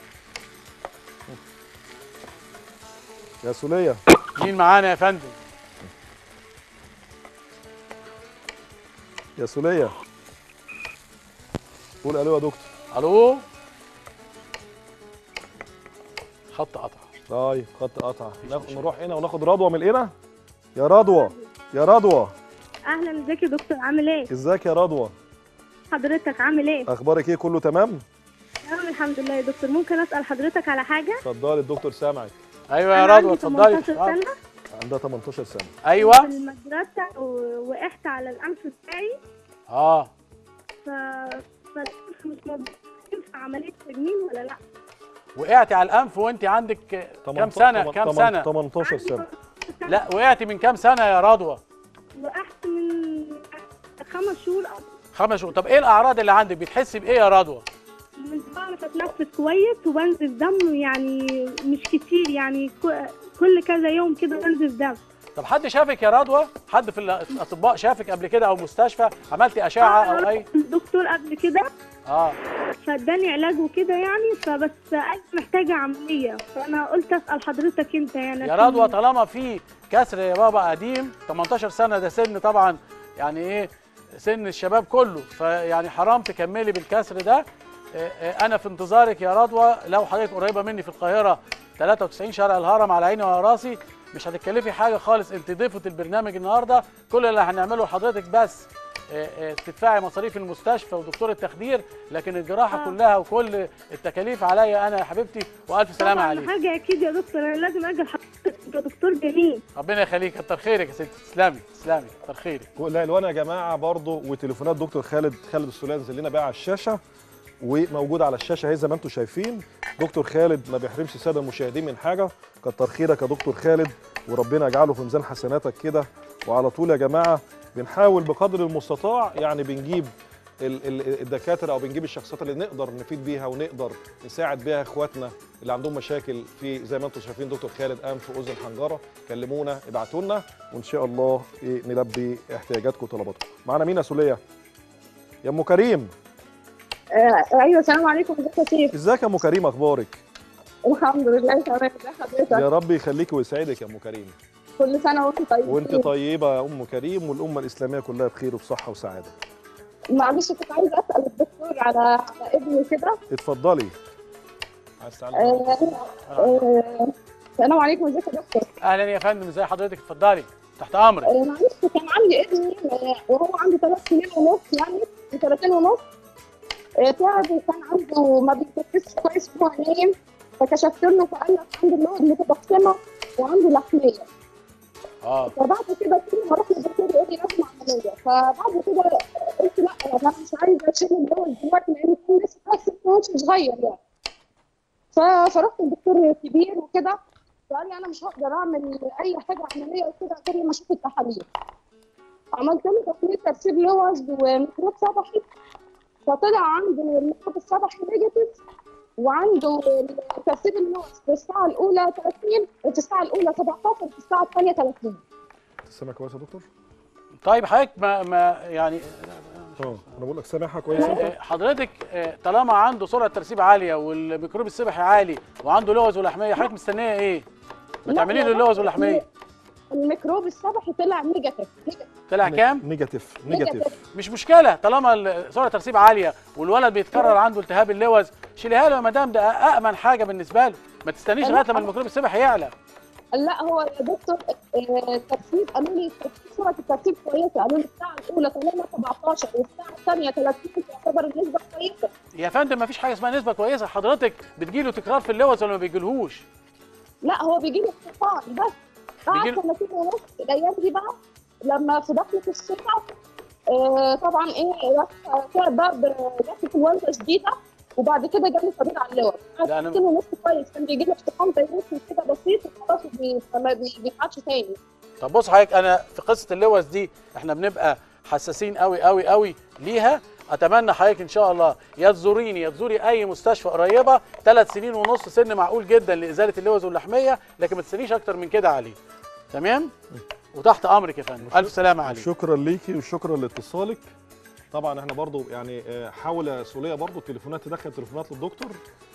Speaker 1: يا سوليه
Speaker 2: مين معانا يا فندم
Speaker 1: يا سوليه قول الو يا دكتور
Speaker 2: الو خط قطع
Speaker 1: طيب خط قطع ناخد- نروح هنا وناخد رضوى من هنا يا رضوى يا رضوى
Speaker 3: اهلا ازيك يا دكتور عامل ايه
Speaker 1: ازيك يا رضوى
Speaker 3: حضرتك عامل ايه
Speaker 1: اخبارك ايه كله تمام
Speaker 3: تمام الحمد لله يا دكتور ممكن اسال حضرتك على حاجه
Speaker 1: اتفضلي الدكتور سامعك
Speaker 2: ايوه يا
Speaker 3: انا
Speaker 2: رضوى
Speaker 3: عندي
Speaker 2: اتفضلي
Speaker 3: 18
Speaker 2: آه.
Speaker 3: سنه
Speaker 1: عندها 18 سنه
Speaker 3: في
Speaker 2: ايوه
Speaker 3: المدرسه ووقعت على الانف بتاعي
Speaker 2: اه
Speaker 3: ف فالأنف مش مظبوط ينفع عمليه تجميل ولا لا
Speaker 2: وقعتي على الانف وانت عندك كام سنه كام سنه
Speaker 1: 18 سنه
Speaker 2: لا وقعتي من كام سنه يا رضوى
Speaker 3: وقعت من خمس شهور أو
Speaker 2: خمس شهور طب ايه الاعراض اللي عندك بتحسي بايه يا رضوى
Speaker 3: مش بعرف اتنفس كويس وبنزف دم يعني مش كتير يعني ك- كل كذا يوم كده بنزف دم
Speaker 2: طب حد شافك يا رضوى حد في الاطباء شافك قبل كده او مستشفى عملتي اشعه او اي
Speaker 3: الدكتور قبل كده
Speaker 2: اه
Speaker 3: فاداني علاج وكده يعني فبس انا محتاجه عمليه فانا قلت اسال حضرتك انت يعني
Speaker 2: يا
Speaker 3: عشان-
Speaker 2: رضوى طالما في كسر يا بابا قديم 18 سنه ده سن طبعا يعني ايه سن الشباب كله فيعني حرام تكملي بالكسر ده آه، آه، انا في انتظارك يا رضوى لو حضرتك قريبه مني في القاهره 93 شارع الهرم على عيني وعلى راسي مش هتتكلفي حاجه خالص انت ضيفه البرنامج النهارده كل اللي هنعمله لحضرتك بس آه، آه، تدفعي مصاريف المستشفى ودكتور التخدير لكن الجراحه
Speaker 3: آه.
Speaker 2: كلها وكل التكاليف عليا انا يا حبيبتي والف سلامه
Speaker 3: طبعا
Speaker 2: عليك
Speaker 3: حاجه اكيد يا دكتور انا لازم اجي لحضرتك انت دكتور جميل
Speaker 2: ربنا يخليك كتر خيرك يا ستي تسلمي تسلمي كتر خيرك
Speaker 1: لا الوان يا جماعه برضو وتليفونات دكتور خالد خالد السوليه نزل لنا بقى على الشاشه وموجوده على الشاشه اهي زي ما انتم شايفين دكتور خالد ما بيحرمش الساده المشاهدين من حاجه كتر خيرك يا دكتور خالد وربنا يجعله في ميزان حسناتك كده وعلى طول يا جماعه بنحاول بقدر المستطاع يعني بنجيب ال- ال- الدكاتره او بنجيب الشخصيات اللي نقدر نفيد بيها ونقدر نساعد بيها اخواتنا اللي عندهم مشاكل في زي ما انتم شايفين دكتور خالد انف واذن حنجره كلمونا ابعتوا لنا وان شاء الله إيه نلبي احتياجاتكم وطلباتكم معانا مين يا سوليه يا ام كريم
Speaker 3: آه ايوه السلام عليكم ازيك يا شيخ
Speaker 1: ازيك يا ام كريم اخبارك
Speaker 3: الحمد لله تمام ازي حضرتك
Speaker 1: يا رب يخليك ويسعدك يا ام كريم
Speaker 3: كل سنه وانت طيب
Speaker 1: وانت طيبه يا ام كريم والامه الاسلاميه كلها بخير وبصحه وسعاده
Speaker 3: معلش كنت عايزه اسال الدكتور على على ابني كده
Speaker 1: اتفضلي عايز تعلم
Speaker 3: آه آه السلام عليكم ازيك يا دكتور
Speaker 2: اهلا يا فندم ازي حضرتك اتفضلي تحت امرك
Speaker 3: آه معلش كان عندي ابني آه، وهو عنده ثلاث سنين ونص يعني سنتين ونص آه، تعب وكان عنده ما بيتنفسش كويس وهو نايم فكشفت له فقال لك عنده اللود متضخمه وعنده لحميه
Speaker 2: اه
Speaker 3: فبعد كده كل ما اروح للدكتور يقول لي لازم عمليه فبعد كده قلت لا انا مش عايزه اشيل اللود دلوقتي لان كان لسه بس مش صغير يعني ف- فرحت للدكتور كبير وكده فقال لي انا مش هقدر اعمل اي حاجه عمليه وكده غير لما اشوف التحاليل عملت له تحليل ترسيب لوز وميكروب صبحي فطلع عنده الميكروب الصبحي نيجاتيف وعنده ترسيب اللوز في الساعه الاولى 30 في الساعه الاولى 17 في الساعه الثانيه 30
Speaker 1: سامع كويس يا دكتور
Speaker 2: طيب حضرتك ما, ما يعني
Speaker 1: اه انا بقول لك سامعها كويس انت
Speaker 2: آه، حضرتك آه، طالما عنده سرعه ترسيب عاليه والميكروب السبحي عالي وعنده لوز ولحميه حضرتك مستنيه ايه؟ ما
Speaker 3: لا
Speaker 2: تعملي له
Speaker 3: يا
Speaker 2: اللوز
Speaker 3: دكتور،
Speaker 2: واللحميه
Speaker 3: الميكروب الصبحي طلع نيجاتيف نيجاتيف.
Speaker 2: طلع كام؟
Speaker 1: نيجاتيف نيجاتيف
Speaker 2: مش مشكله طالما ال- سرعه ترسيب عاليه والولد بيتكرر عنده التهاب اللوز شيليها له يا مدام ده امن حاجه بالنسبه له ما تستنيش لغايه لما الميكروب السبحي يعلى
Speaker 3: لا هو يا دكتور آه، الترتيب قالوا لي الترتيب- سرعه الترتيب كويسه قالوا لي الساعه الاولى طالما 17 والساعه الثانيه 30 تعتبر النسبه كويسه
Speaker 2: يا فندم ما فيش حاجه اسمها نسبه كويسه حضرتك بتجيله تكرار في اللوز ولا ما بيجيلهوش
Speaker 3: لا هو بيجي له استفان بس بعد
Speaker 2: بيجيله-
Speaker 3: سنتين ونص الايام دي بقى لما في دخلة الشتاء آه طبعا ايه راح تعب بقى بدخلة انفلونزا شديده وبعد كده جاله صديد على اللور
Speaker 2: لا،
Speaker 3: بعد
Speaker 2: أنا-
Speaker 3: سنتين ونص كويس كان بيجي له استفان فيروسي كده بسيط وخلاص وبي- ما بي- بيتعادش تاني
Speaker 2: طب بص حضرتك انا في قصه اللوز دي احنا بنبقى حساسين قوي قوي قوي ليها اتمنى حضرتك ان شاء الله يا تزوريني يا تزوري اي مستشفى قريبه ثلاث سنين ونص سن معقول جدا لازاله اللوز واللحميه لكن ما تستنيش اكتر من كده عليه تمام وتحت امرك يا فندم الف سلامه عليك
Speaker 1: شكرا ليكي وشكرا لاتصالك طبعا احنا برضو يعني آه، حاول يا سوليه برضو التليفونات تدخل تليفونات للدكتور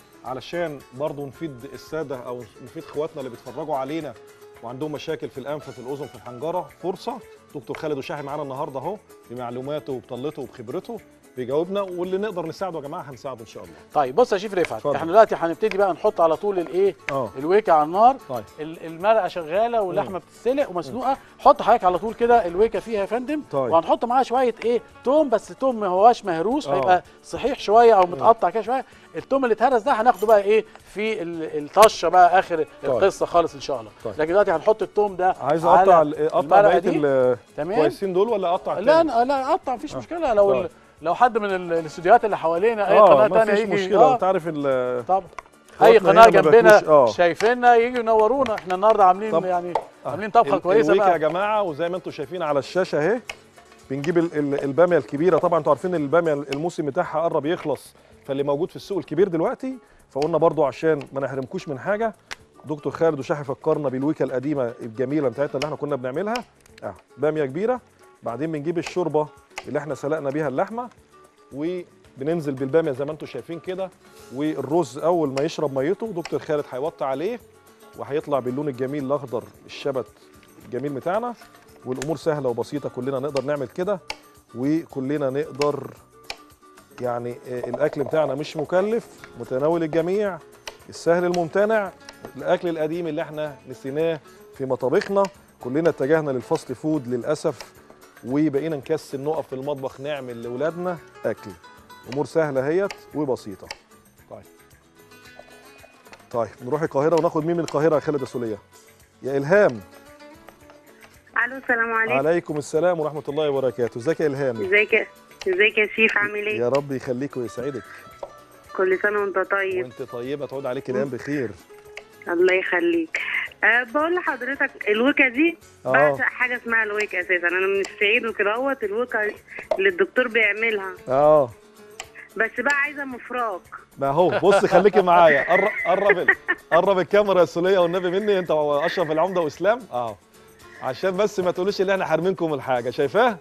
Speaker 1: علشان برضو نفيد الساده او نفيد اخواتنا اللي بيتفرجوا علينا وعندهم مشاكل في الانف في الاذن في الحنجره فرصه دكتور خالد وشاحي معانا النهارده اهو بمعلوماته وبطلته وبخبرته بيجاوبنا واللي نقدر نساعده يا جماعه هنساعده ان شاء الله
Speaker 2: طيب بص يا شيف رفعت
Speaker 1: اتفضل.
Speaker 2: احنا دلوقتي هنبتدي بقى نحط على طول الايه
Speaker 1: اه
Speaker 2: الويكه على النار
Speaker 1: طيب
Speaker 2: ال- المرقه شغاله واللحمه بتتسلق ومسلوقه حط حضرتك على طول كده الويكه فيها يا فندم
Speaker 1: طيب.
Speaker 2: وهنحط معاها شويه ايه توم بس توم ما هواش مهروس
Speaker 1: آه.
Speaker 2: هيبقى صحيح شويه او متقطع كده شويه التوم اللي اتهرس ده هناخده بقى ايه في ال- الطشه بقى اخر القصه خالص ان شاء الله
Speaker 1: طيب.
Speaker 2: لكن دلوقتي هنحط التوم ده
Speaker 1: عايز
Speaker 2: على
Speaker 1: اقطع ال- اقطع
Speaker 2: المرقة
Speaker 1: بقيه
Speaker 2: دي.
Speaker 1: ال-
Speaker 2: تمام
Speaker 1: الكويسين دول ولا اقطع
Speaker 2: لا
Speaker 1: التاني؟
Speaker 2: لا لا قطع مفيش
Speaker 1: آه.
Speaker 2: مشكله لو
Speaker 1: طيب.
Speaker 2: ال- لو حد من ال- الاستوديوهات اللي حوالينا اي
Speaker 1: اه
Speaker 2: قناه
Speaker 1: ما
Speaker 2: تانية
Speaker 1: فيش
Speaker 2: يجي
Speaker 1: مشكله
Speaker 2: آه
Speaker 1: انت عارف ال-
Speaker 2: طبعا
Speaker 1: اخواتنا
Speaker 2: اي
Speaker 1: هنا
Speaker 2: قناه
Speaker 1: ما
Speaker 2: جنبنا
Speaker 1: بياكلوش- آه.
Speaker 2: شايفيننا يجوا ينورونا احنا النهارده عاملين
Speaker 1: طب-
Speaker 2: يعني
Speaker 1: آه.
Speaker 2: عاملين طبخه
Speaker 1: ال-
Speaker 2: كويسه
Speaker 1: الويكا يا
Speaker 2: بقى
Speaker 1: جماعه وزي ما انتم شايفين على الشاشه اهي بنجيب ال- ال- الباميه الكبيره طبعا انتوا عارفين الباميه الموسم بتاعها قرب يخلص فاللي موجود في السوق الكبير دلوقتي فقلنا برضو عشان ما نحرمكوش من حاجه دكتور خالد وشاحي فكرنا بالويكا القديمه الجميله بتاعتنا اللي احنا كنا بنعملها اه باميه كبيره بعدين بنجيب الشوربه اللي احنا سلقنا بيها اللحمه وبننزل بالباميه زي ما انتم شايفين كده والرز اول ما يشرب ميته دكتور خالد هيوطي عليه وهيطلع باللون الجميل الاخضر الشبت الجميل بتاعنا والامور سهله وبسيطه كلنا نقدر نعمل كده وكلنا نقدر يعني آه، الاكل بتاعنا مش مكلف متناول الجميع السهل الممتنع الاكل القديم اللي احنا نسيناه في مطابخنا كلنا اتجهنا للفاست فود للاسف وبقينا نكسل نقف في المطبخ نعمل لاولادنا اكل امور سهله اهيت وبسيطه طيب طيب نروح القاهره وناخد مين من القاهره يا خالد يا سوليه يا الهام
Speaker 4: الو السلام عليكم
Speaker 1: عليكم السلام ورحمه الله وبركاته ازيك يا الهام
Speaker 4: ازيك يا- ازيك يا شيف عامل ايه
Speaker 1: يا رب يخليك ويسعدك
Speaker 4: كل سنه وانت طيب
Speaker 1: وانت طيبه تعود عليك الايام بخير
Speaker 4: الله يخليك أه بقول لحضرتك الوكا دي
Speaker 1: آه.
Speaker 4: بعشق حاجه اسمها الوكا اساسا انا من الصعيد وكده اهوت الوكا اللي الدكتور بيعملها
Speaker 1: اه
Speaker 4: بس بقى عايزه مفراق
Speaker 1: ما هو بص خليكي معايا قرب قرب ال- قرب الكاميرا يا سوليه والنبي مني انت واشرف العمده واسلام اه عشان بس ما تقولوش ان احنا حارمينكم الحاجه شايفاه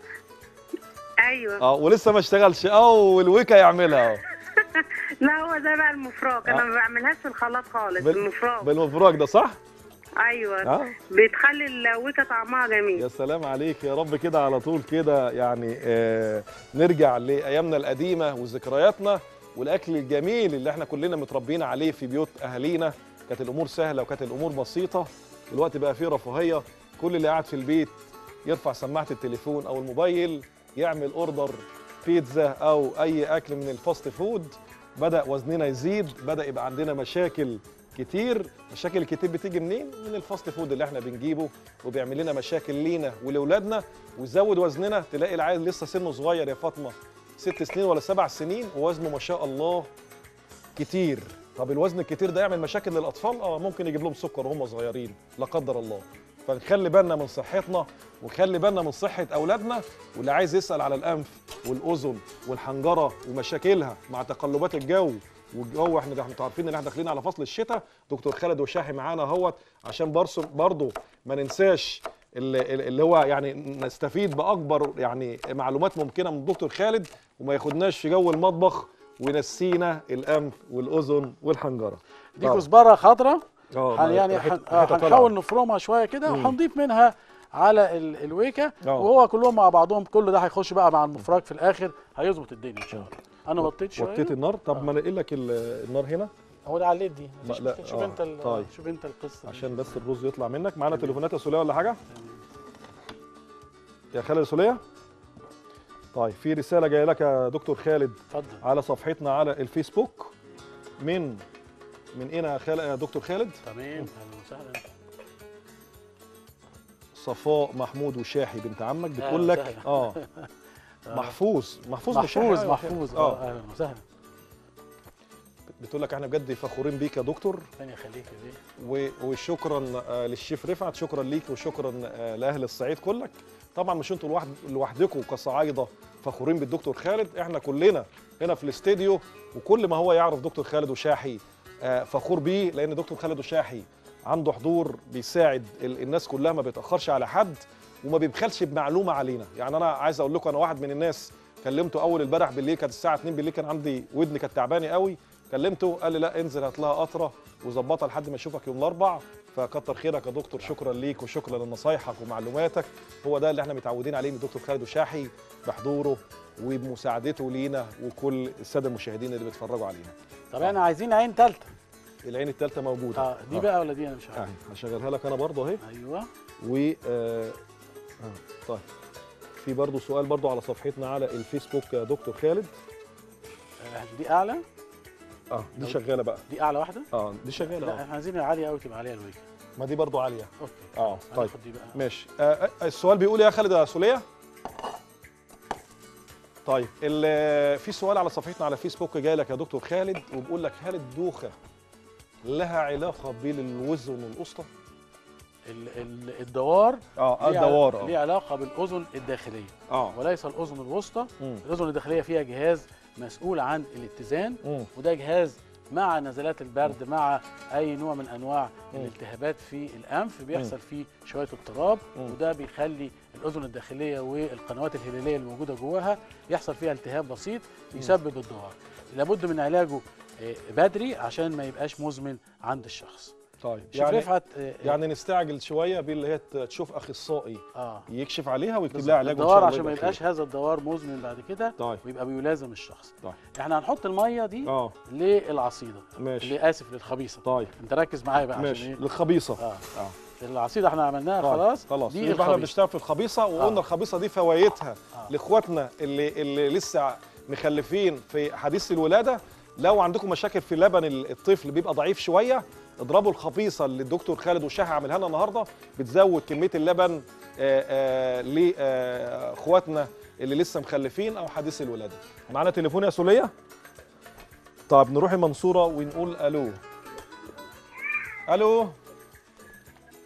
Speaker 4: ايوه
Speaker 1: اه ولسه ما اشتغلش اه والويكا يعملها اه
Speaker 4: لا هو ده بقى المفراق انا
Speaker 1: آه.
Speaker 4: ما بعملهاش في الخلاط خالص
Speaker 1: بال-
Speaker 4: المفراق
Speaker 1: بالمفراج ده صح
Speaker 4: ايوه
Speaker 1: اه
Speaker 4: بتخلي الوكا طعمها جميل
Speaker 1: يا سلام عليك يا رب كده على طول كده يعني آه نرجع لايامنا القديمه وذكرياتنا والاكل الجميل اللي احنا كلنا متربيين عليه في بيوت اهالينا كانت الامور سهله وكانت الامور بسيطه دلوقتي بقى فيه رفاهيه كل اللي قاعد في البيت يرفع سماعه التليفون او الموبايل يعمل اوردر بيتزا او اي اكل من الفاست فود بدا وزننا يزيد بدا يبقى عندنا مشاكل كتير مشاكل الكتير بتيجي منين من الفاست فود اللي احنا بنجيبه وبيعمل لنا مشاكل لينا ولاولادنا ويزود وزننا تلاقي العيل لسه سنه صغير يا فاطمه ست سنين ولا سبع سنين ووزنه ما شاء الله كتير طب الوزن الكتير ده يعمل مشاكل للاطفال اه ممكن يجيب لهم سكر وهم صغيرين لا قدر الله فنخلي بالنا من صحتنا ونخلي بالنا من صحه اولادنا واللي عايز يسال على الانف والاذن والحنجره ومشاكلها مع تقلبات الجو والجو احنا احنا عارفين ان احنا داخلين على فصل الشتاء دكتور خالد وشاحي معانا اهوت عشان برسم برضه ما ننساش اللي, اللي هو يعني نستفيد باكبر يعني معلومات ممكنه من دكتور خالد وما ياخدناش في جو المطبخ وينسينا الانف والاذن والحنجره
Speaker 2: دي
Speaker 1: طبعا.
Speaker 2: كزبره خضراء
Speaker 1: اه
Speaker 2: هن يعني
Speaker 1: ريحة-
Speaker 2: هن- آه،
Speaker 1: ريحتها طالعة.
Speaker 2: هنحاول نفرمها شويه كده
Speaker 1: مم.
Speaker 2: وهنضيف منها على ال- الويكه
Speaker 1: آه.
Speaker 2: وهو كلهم مع بعضهم كل ده هيخش بقى مع المفرغ في الاخر هيظبط الدنيا ان شاء الله انا وطيت شويه
Speaker 1: وطيت النار طب
Speaker 2: آه.
Speaker 1: ما انقل لك ال- النار هنا
Speaker 2: هو ده على الليد دي مفيش
Speaker 1: لا،
Speaker 2: مشكلة. شوف
Speaker 1: آه،
Speaker 2: انت ال-
Speaker 1: طيب.
Speaker 2: شوف انت القصه دي.
Speaker 1: عشان بس الرز يطلع منك معانا تليفونات يا سوليه ولا حاجه يا خالد سوليه طيب في رساله جايه لك يا دكتور خالد
Speaker 2: اتفضل
Speaker 1: على صفحتنا على الفيسبوك من من اين يا خالد يا دكتور خالد
Speaker 2: تمام اهلا وسهلا
Speaker 1: صفاء محمود وشاحي بنت عمك
Speaker 2: أهلا
Speaker 1: بتقول لك
Speaker 2: وسهلا.
Speaker 1: اه
Speaker 2: آه.
Speaker 1: محفوظ محفوظ مش
Speaker 2: محفوظ
Speaker 1: شاحي.
Speaker 2: محفوظ
Speaker 1: اه
Speaker 2: اه اهلا وسهلا
Speaker 1: بتقول لك احنا بجد فخورين بيك يا دكتور
Speaker 2: ربنا يخليك يا بيه
Speaker 1: و- وشكرا آه، للشيف رفعت شكرا ليك وشكرا آه، لاهل الصعيد كلك طبعا مش انتوا لوحد لوحدكم كصعايده فخورين بالدكتور خالد احنا كلنا هنا في الاستديو وكل ما هو يعرف دكتور خالد وشاحي آه، فخور بيه لان دكتور خالد وشاحي عنده حضور بيساعد ال- الناس كلها ما بيتاخرش على حد وما بيبخلش بمعلومه علينا يعني انا عايز اقول لكم انا واحد من الناس كلمته اول امبارح بالليل كانت الساعه 2 بالليل كان عندي ودني كانت تعبانه قوي كلمته قال لي لا انزل هات لها قطره وظبطها لحد ما اشوفك يوم الاربع فكتر خيرك يا دكتور شكرا ليك وشكرا لنصايحك ومعلوماتك هو ده اللي احنا متعودين عليه من الدكتور خالد وشاحي بحضوره وبمساعدته لينا وكل الساده المشاهدين اللي بيتفرجوا علينا
Speaker 2: طب احنا عايزين عين ثالثه
Speaker 1: العين الثالثه موجوده
Speaker 2: اه دي بقى ولا دي انا مش عارف
Speaker 1: اهي هشغلها لك انا برضه اهي
Speaker 2: ايوه
Speaker 1: و آه آه، طيب في برضه سؤال برضه على صفحتنا على الفيسبوك يا دكتور خالد
Speaker 2: آه، دي اعلى
Speaker 1: اه دي
Speaker 2: لو-
Speaker 1: شغاله بقى
Speaker 2: دي اعلى واحده
Speaker 1: اه دي شغاله
Speaker 2: لا
Speaker 1: اه
Speaker 2: احنا عايزين عاليه قوي تبقى عليها الويكه
Speaker 1: ما دي برضه عاليه
Speaker 2: اوكي
Speaker 1: اه
Speaker 2: خلاص،
Speaker 1: طيب
Speaker 2: هناخد دي بقى
Speaker 1: ماشي آه آه، السؤال بيقول إيه يا خالد يا سوليه طيب ال- في سؤال على صفحتنا على فيسبوك جاي لك يا دكتور خالد وبيقول لك هل الدوخه لها علاقه بالوزن والاسطى؟
Speaker 2: ال- ال- الدوار
Speaker 1: اه
Speaker 2: ليه
Speaker 1: الدوار
Speaker 2: عل- ليه علاقه بالاذن الداخليه
Speaker 1: اه
Speaker 2: وليس الاذن الوسطى
Speaker 1: مم.
Speaker 2: الاذن الداخليه فيها جهاز مسؤول عن الاتزان
Speaker 1: مم.
Speaker 2: وده جهاز مع نزلات البرد مع اي نوع من انواع
Speaker 1: مم.
Speaker 2: الالتهابات في الانف بيحصل فيه شويه اضطراب
Speaker 1: مم.
Speaker 2: وده بيخلي الاذن الداخليه والقنوات الهلاليه اللي موجوده جواها يحصل فيها التهاب بسيط يسبب الدوار لابد من علاجه آه، بدري عشان ما يبقاش مزمن عند الشخص
Speaker 1: طيب
Speaker 2: شوف
Speaker 1: يعني
Speaker 2: رفعت آه،
Speaker 1: يعني نستعجل شويه باللي هي ت- تشوف اخصائي
Speaker 2: اه
Speaker 1: يكشف عليها ويكتب
Speaker 2: بالظبط.
Speaker 1: لها علاج وإن شاء
Speaker 2: الدوار
Speaker 1: الله
Speaker 2: عشان ما
Speaker 1: يبقى
Speaker 2: يبقاش
Speaker 1: خير.
Speaker 2: هذا الدوار مزمن بعد كده
Speaker 1: طيب
Speaker 2: ويبقى بيلازم الشخص
Speaker 1: طيب.
Speaker 2: احنا هنحط الميه دي
Speaker 1: اه
Speaker 2: للعصيده
Speaker 1: ماشي
Speaker 2: اللي اسف للخبيصه
Speaker 1: طيب
Speaker 2: انت ركز معايا بقى
Speaker 1: ماشي
Speaker 2: عشان ايه
Speaker 1: للخبيصه
Speaker 2: اه
Speaker 1: اه
Speaker 2: العصيده احنا عملناها
Speaker 1: طيب،
Speaker 2: خلاص
Speaker 1: خلاص
Speaker 2: دي
Speaker 1: يبقى احنا
Speaker 2: الخبيصه
Speaker 1: بنشتغل في الخبيصه وقلنا
Speaker 2: آه.
Speaker 1: الخبيصه دي فوائدها
Speaker 2: آه.
Speaker 1: لاخواتنا اللي اللي لسه مخلفين في حديث الولاده لو عندكم مشاكل في لبن ال- الطفل بيبقى ضعيف شويه اضربوا الخبيصه اللي الدكتور خالد وشاحي عاملها لنا النهارده بتزود كميه اللبن لاخواتنا اللي لسه مخلفين او حديث الولاده معانا تليفون يا سوليه طب نروح المنصوره ونقول الو الو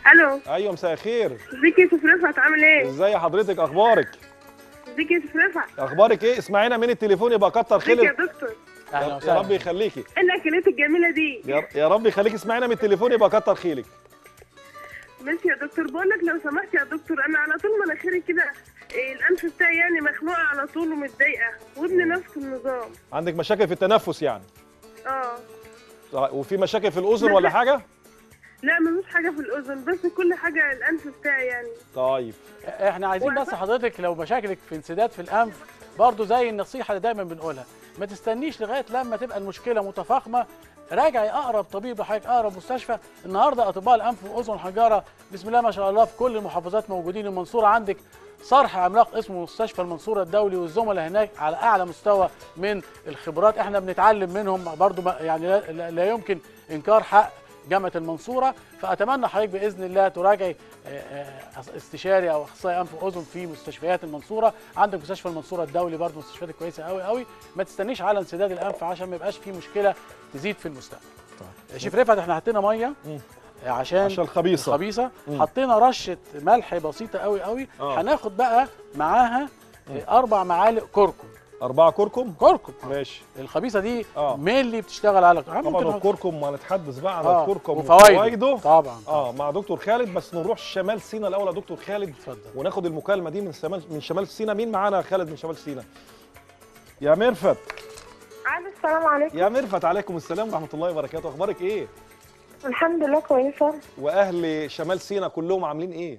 Speaker 3: الو
Speaker 1: ايوه مساء الخير
Speaker 3: ازيك يا يوسف رفعت عامل ايه؟
Speaker 1: ازي حضرتك اخبارك
Speaker 3: ازيك يا يوسف رفعت؟
Speaker 1: اخبارك ايه اسمعينا من التليفون يبقى كتر
Speaker 3: ازيك يا
Speaker 1: خير
Speaker 3: دكتور؟
Speaker 2: اهلا
Speaker 1: يا
Speaker 2: وسهلا
Speaker 1: رب يخليكي
Speaker 3: ايه الاكلات الجميله دي؟
Speaker 1: يا يا رب يخليكي اسمعينا من التليفون يبقى كتر خيرك
Speaker 3: ماشي يا دكتور بقول لك لو سمحت يا دكتور انا على طول مناخيري كده إيه، الانف بتاعي يعني مخنوقه على طول ومتضايقه وابني نفس النظام
Speaker 1: عندك مشاكل في التنفس يعني
Speaker 3: اه
Speaker 1: وفي مشاكل في الاذن ولا حاجه
Speaker 3: لا مفيش حاجه في الاذن بس كل حاجه الانف بتاعي يعني
Speaker 1: طيب
Speaker 2: احنا عايزين بس حضرتك لو مشاكلك في انسداد في الانف برضو زي النصيحه اللي دايما بنقولها ما تستنيش لغايه لما تبقى المشكله متفاقمه راجعي اقرب طبيب لحضرتك اقرب مستشفى النهارده اطباء الانف والاذن والحنجره بسم الله ما شاء الله في كل المحافظات موجودين المنصوره عندك صرح عملاق اسمه مستشفى المنصوره الدولي والزملاء هناك على اعلى مستوى من الخبرات احنا بنتعلم منهم برضو ما- يعني لا, لا- لا يمكن انكار حق جامعه المنصوره فاتمنى حضرتك باذن الله تراجعي آه، آه، استشاري او اخصائي انف واذن في مستشفيات المنصوره عندك مستشفى المنصوره الدولي برضه مستشفيات كويسه قوي قوي ما تستنيش على انسداد الانف عشان ما يبقاش في مشكله تزيد في المستقبل شوف رفعت احنا حطينا ميه
Speaker 1: مم.
Speaker 2: عشان
Speaker 1: عشان الخبيثه
Speaker 2: خبيثه
Speaker 1: مم.
Speaker 2: حطينا رشه ملح بسيطه قوي قوي
Speaker 1: آه.
Speaker 2: هناخد بقى معاها آه، اربع معالق كركم
Speaker 1: أربعة كركم
Speaker 2: كركم
Speaker 1: ماشي
Speaker 2: الخبيثه دي
Speaker 1: آه.
Speaker 2: مينلي بتشتغل على
Speaker 1: طبعا
Speaker 2: ممكن
Speaker 1: الكركم هنتحدث بقى عن
Speaker 2: آه،
Speaker 1: الكركم
Speaker 2: وفوائده.
Speaker 1: وفوائده
Speaker 2: طبعا
Speaker 1: اه مع دكتور خالد بس نروح شمال سينا الاول يا دكتور خالد
Speaker 2: اتفضل
Speaker 1: وناخد المكالمه دي من شمال من شمال سينا مين معانا يا خالد من شمال سينا يا مرفت
Speaker 3: الو السلام عليكم
Speaker 1: يا مرفت عليكم السلام ورحمه الله وبركاته اخبارك ايه
Speaker 3: الحمد لله كويسه
Speaker 1: واهل شمال سينا كلهم عاملين ايه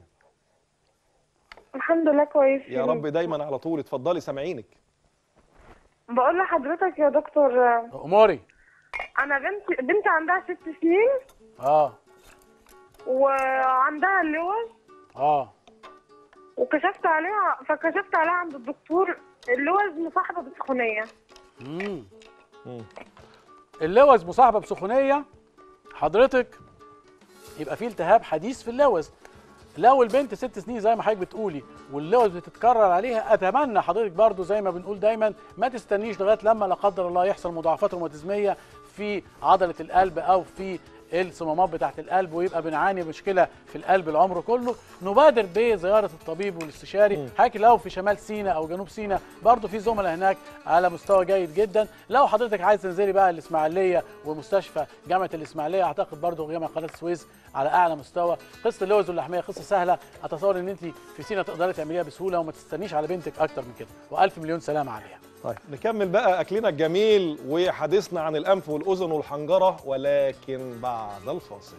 Speaker 3: الحمد لله كويس
Speaker 1: يا رب دايما على طول اتفضلي سامعينك
Speaker 3: بقول لحضرتك يا دكتور آه،
Speaker 2: اموري
Speaker 3: انا بنتي بنتي عندها ست سنين
Speaker 2: اه
Speaker 3: وعندها اللوز
Speaker 2: اه
Speaker 3: وكشفت عليها فكشفت عليها عند الدكتور اللوز مصاحبه بالسخونيه
Speaker 2: مم.
Speaker 1: مم.
Speaker 2: اللوز مصاحبه بسخونيه حضرتك يبقى في التهاب حديث في اللوز لو البنت ست سنين زي ما حضرتك بتقولي واللوز بتتكرر عليها اتمنى حضرتك برضو زي ما بنقول دايما ما تستنيش لغايه لما لا قدر الله يحصل مضاعفات روماتيزميه في عضله القلب او في الصمامات بتاعت القلب ويبقى بنعاني مشكله في القلب العمر كله نبادر بزياره الطبيب والاستشاري حضرتك لو في شمال سيناء او جنوب سيناء برضو في زملاء هناك على مستوى جيد جدا لو حضرتك عايز تنزلي بقى الاسماعيليه ومستشفى جامعه الاسماعيليه اعتقد برضو جامعه قناه السويس على اعلى مستوى قصه اللوز واللحميه قصه سهله اتصور ان انت في سينا تقدري تعمليها بسهوله وما تستنيش على بنتك اكتر من كده والف مليون سلام عليها
Speaker 1: طيب نكمل بقى اكلنا الجميل وحديثنا عن الانف والاذن والحنجره ولكن بعد الفاصل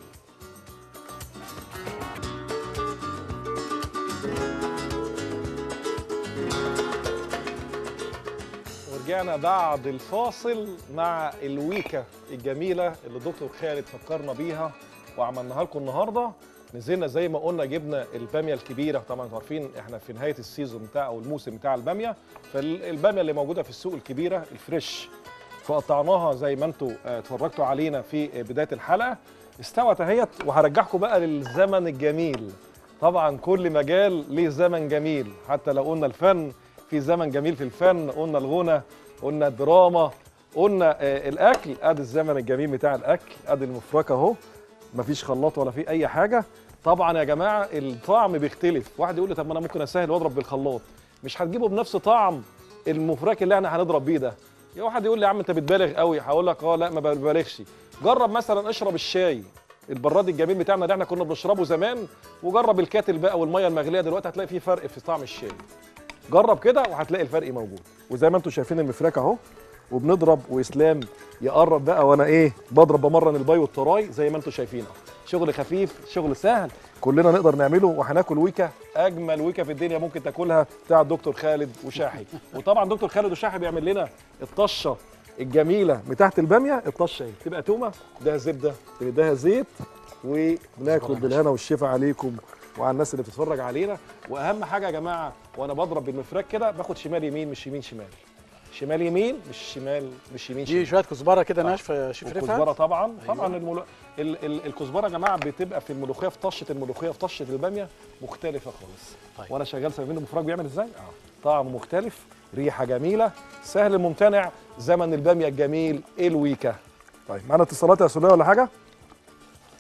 Speaker 1: ورجعنا بعد الفاصل مع الويكا الجميله اللي الدكتور خالد فكرنا بيها وعملناها لكم النهارده نزلنا زي ما قلنا جبنا الباميه الكبيره طبعا انتوا عارفين احنا في نهايه السيزون بتاع او الموسم بتاع الباميه فالباميه اللي موجوده في السوق الكبيره الفريش فقطعناها زي ما انتوا آه، اتفرجتوا علينا في آه، بدايه الحلقه استوت اهيت وهرجعكم بقى للزمن الجميل طبعا كل مجال ليه زمن جميل حتى لو قلنا الفن في زمن جميل في الفن قلنا الغنى قلنا الدراما قلنا آه، الاكل ادي الزمن الجميل بتاع الاكل ادي المفركه اهو مفيش خلاط ولا في اي حاجه طبعا يا جماعه الطعم بيختلف واحد يقول لي طب ما انا ممكن اسهل واضرب بالخلاط مش هتجيبه بنفس طعم المفرك اللي احنا هنضرب بيه ده يا واحد يقول لي يا عم انت بتبالغ قوي هقول لك اه لا ما ببالغش جرب مثلا اشرب الشاي البراد الجميل بتاعنا اللي احنا كنا بنشربه زمان وجرب الكاتل بقى والميه المغليه دلوقتي هتلاقي في فرق في طعم الشاي جرب كده وهتلاقي الفرق موجود وزي ما انتم شايفين المفرك اهو وبنضرب واسلام يقرب بقى وانا ايه بضرب بمرن الباي والتراي زي ما انتم شايفين اهو شغل خفيف شغل سهل كلنا نقدر نعمله وهناكل ويكا اجمل ويكا في الدنيا ممكن تاكلها بتاع الدكتور خالد وشاحي وطبعا دكتور خالد وشاحي بيعمل لنا الطشه الجميله بتاعت الباميه الطشه اهي تبقى تومه ده زبده ده زيت وبناكل بالهنا والشفا عليكم وعلى الناس اللي بتتفرج علينا واهم حاجه يا جماعه وانا بضرب بالمفرك كده باخد شمال يمين مش يمين شمال شمال يمين مش شمال مش يمين
Speaker 2: دي
Speaker 1: شمال
Speaker 2: شويه كزبره كده ناشفه يا شيف
Speaker 1: والكزبره
Speaker 2: رفعت
Speaker 1: طبعا
Speaker 2: أيوة.
Speaker 1: طبعا الملو... ال... ال... الكزبره يا جماعه بتبقى في الملوخيه في طشه الملوخيه في طشه الباميه مختلفه خالص
Speaker 2: طيب.
Speaker 1: وانا شغال سايبين المفرج بيعمل ازاي اه طعم مختلف ريحه جميله سهل ممتنع زمن الباميه الجميل الويكا طيب معانا اتصالات يا سوليه ولا حاجه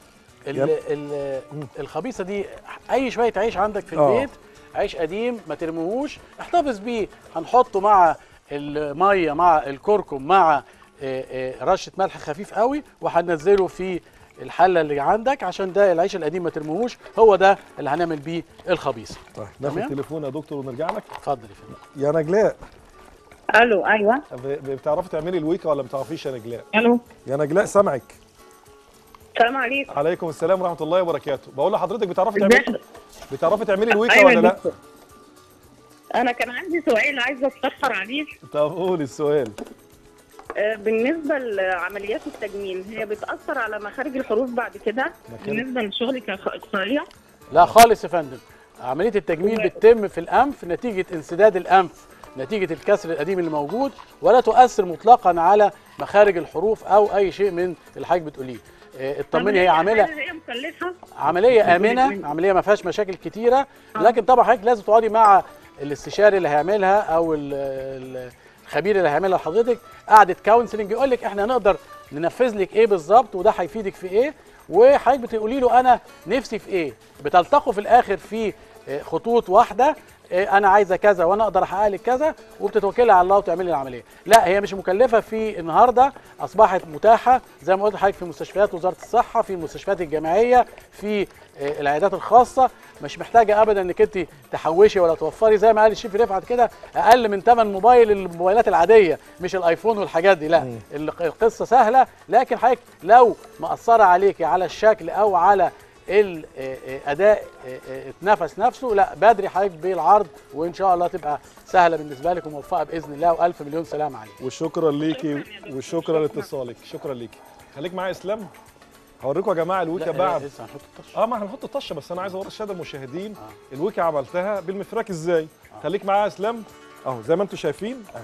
Speaker 2: ال
Speaker 1: يلا.
Speaker 2: ال الخبيثه دي اي شويه عيش عندك في
Speaker 1: آه.
Speaker 2: البيت عيش قديم ما ترموهوش احتفظ بيه هنحطه مع الميه مع الكركم مع آه، آه، رشه ملح خفيف قوي وهننزله في الحله اللي عندك عشان ده العيش القديم ما ترموهوش هو ده اللي هنعمل بيه الخبيثه
Speaker 1: طيب ناخد
Speaker 2: تمام.
Speaker 1: تليفون يا دكتور ونرجع لك
Speaker 2: اتفضل يا فندم
Speaker 1: يا نجلاء
Speaker 5: الو ايوه
Speaker 1: ب- ب- بتعرفي تعملي الويكا ولا ما بتعرفيش يا نجلاء
Speaker 5: الو
Speaker 1: يا نجلاء سامعك
Speaker 5: السلام عليكم
Speaker 1: عليكم السلام ورحمه الله وبركاته بقول لحضرتك بتعرفي تعملي
Speaker 5: ازيك
Speaker 1: بتعرفي تعملي الويكا
Speaker 5: ايوه
Speaker 1: ولا
Speaker 5: يا
Speaker 1: لا
Speaker 5: دكتور. انا كان عندي سؤال عايزه استفسر عليه
Speaker 1: طب قولي السؤال
Speaker 5: آه، بالنسبه لعمليات التجميل هي بتاثر على مخارج الحروف بعد كده بالنسبه لشغلي كاخصائيه
Speaker 2: لا خالص يا فندم عمليه التجميل بتتم في الانف نتيجه انسداد الانف نتيجه الكسر القديم اللي موجود ولا تؤثر مطلقا على مخارج الحروف او اي شيء من اللي حضرتك بتقوليه آه، اطمني هي عامله
Speaker 5: هل هي مكلفه
Speaker 2: عمليه امنه عمليه ما فيهاش مشاكل كتيره لكن طبعا حضرتك لازم تقعدي مع الاستشاري اللي هيعملها او ال- ال- الخبير اللي هيعملها لحضرتك قعده كونسلنج يقول لك احنا هنقدر ننفذ لك ايه بالظبط وده هيفيدك في ايه وحضرتك بتقولي له انا نفسي في ايه بتلتقوا في الاخر في آه، خطوط واحده آه، انا عايزه كذا وانا اقدر احقق لك كذا وبتتوكلي على الله وتعملي العمليه لا هي مش مكلفه في النهارده اصبحت متاحه زي ما قلت لحضرتك في مستشفيات وزاره الصحه في المستشفيات الجامعيه في آه، العيادات الخاصه مش محتاجه ابدا انك انت تحوشي ولا توفري زي ما قال الشيف رفعت كده اقل من ثمن موبايل الموبايلات العاديه مش الايفون والحاجات دي لا ال- القصه سهله لكن حضرتك لو مأثره عليكي على الشكل او على الاداء النفس نفسه لا بدري حضرتك بالعرض وان شاء الله تبقى سهله بالنسبه لك وموفقه باذن الله والف مليون سلام عليك
Speaker 1: وشكرا ليكي وشكرا لاتصالك شكرا ليكي خليك معايا اسلام هوريكم يا جماعه الويكا
Speaker 2: لا،
Speaker 1: بعد
Speaker 2: لسه هنحط الطشه
Speaker 1: اه ما هنحط الطشه بس انا عايز اوري الساده المشاهدين الويكا عملتها بالمفراك ازاي خليك معايا يا اسلام اهو زي ما انتم شايفين اهي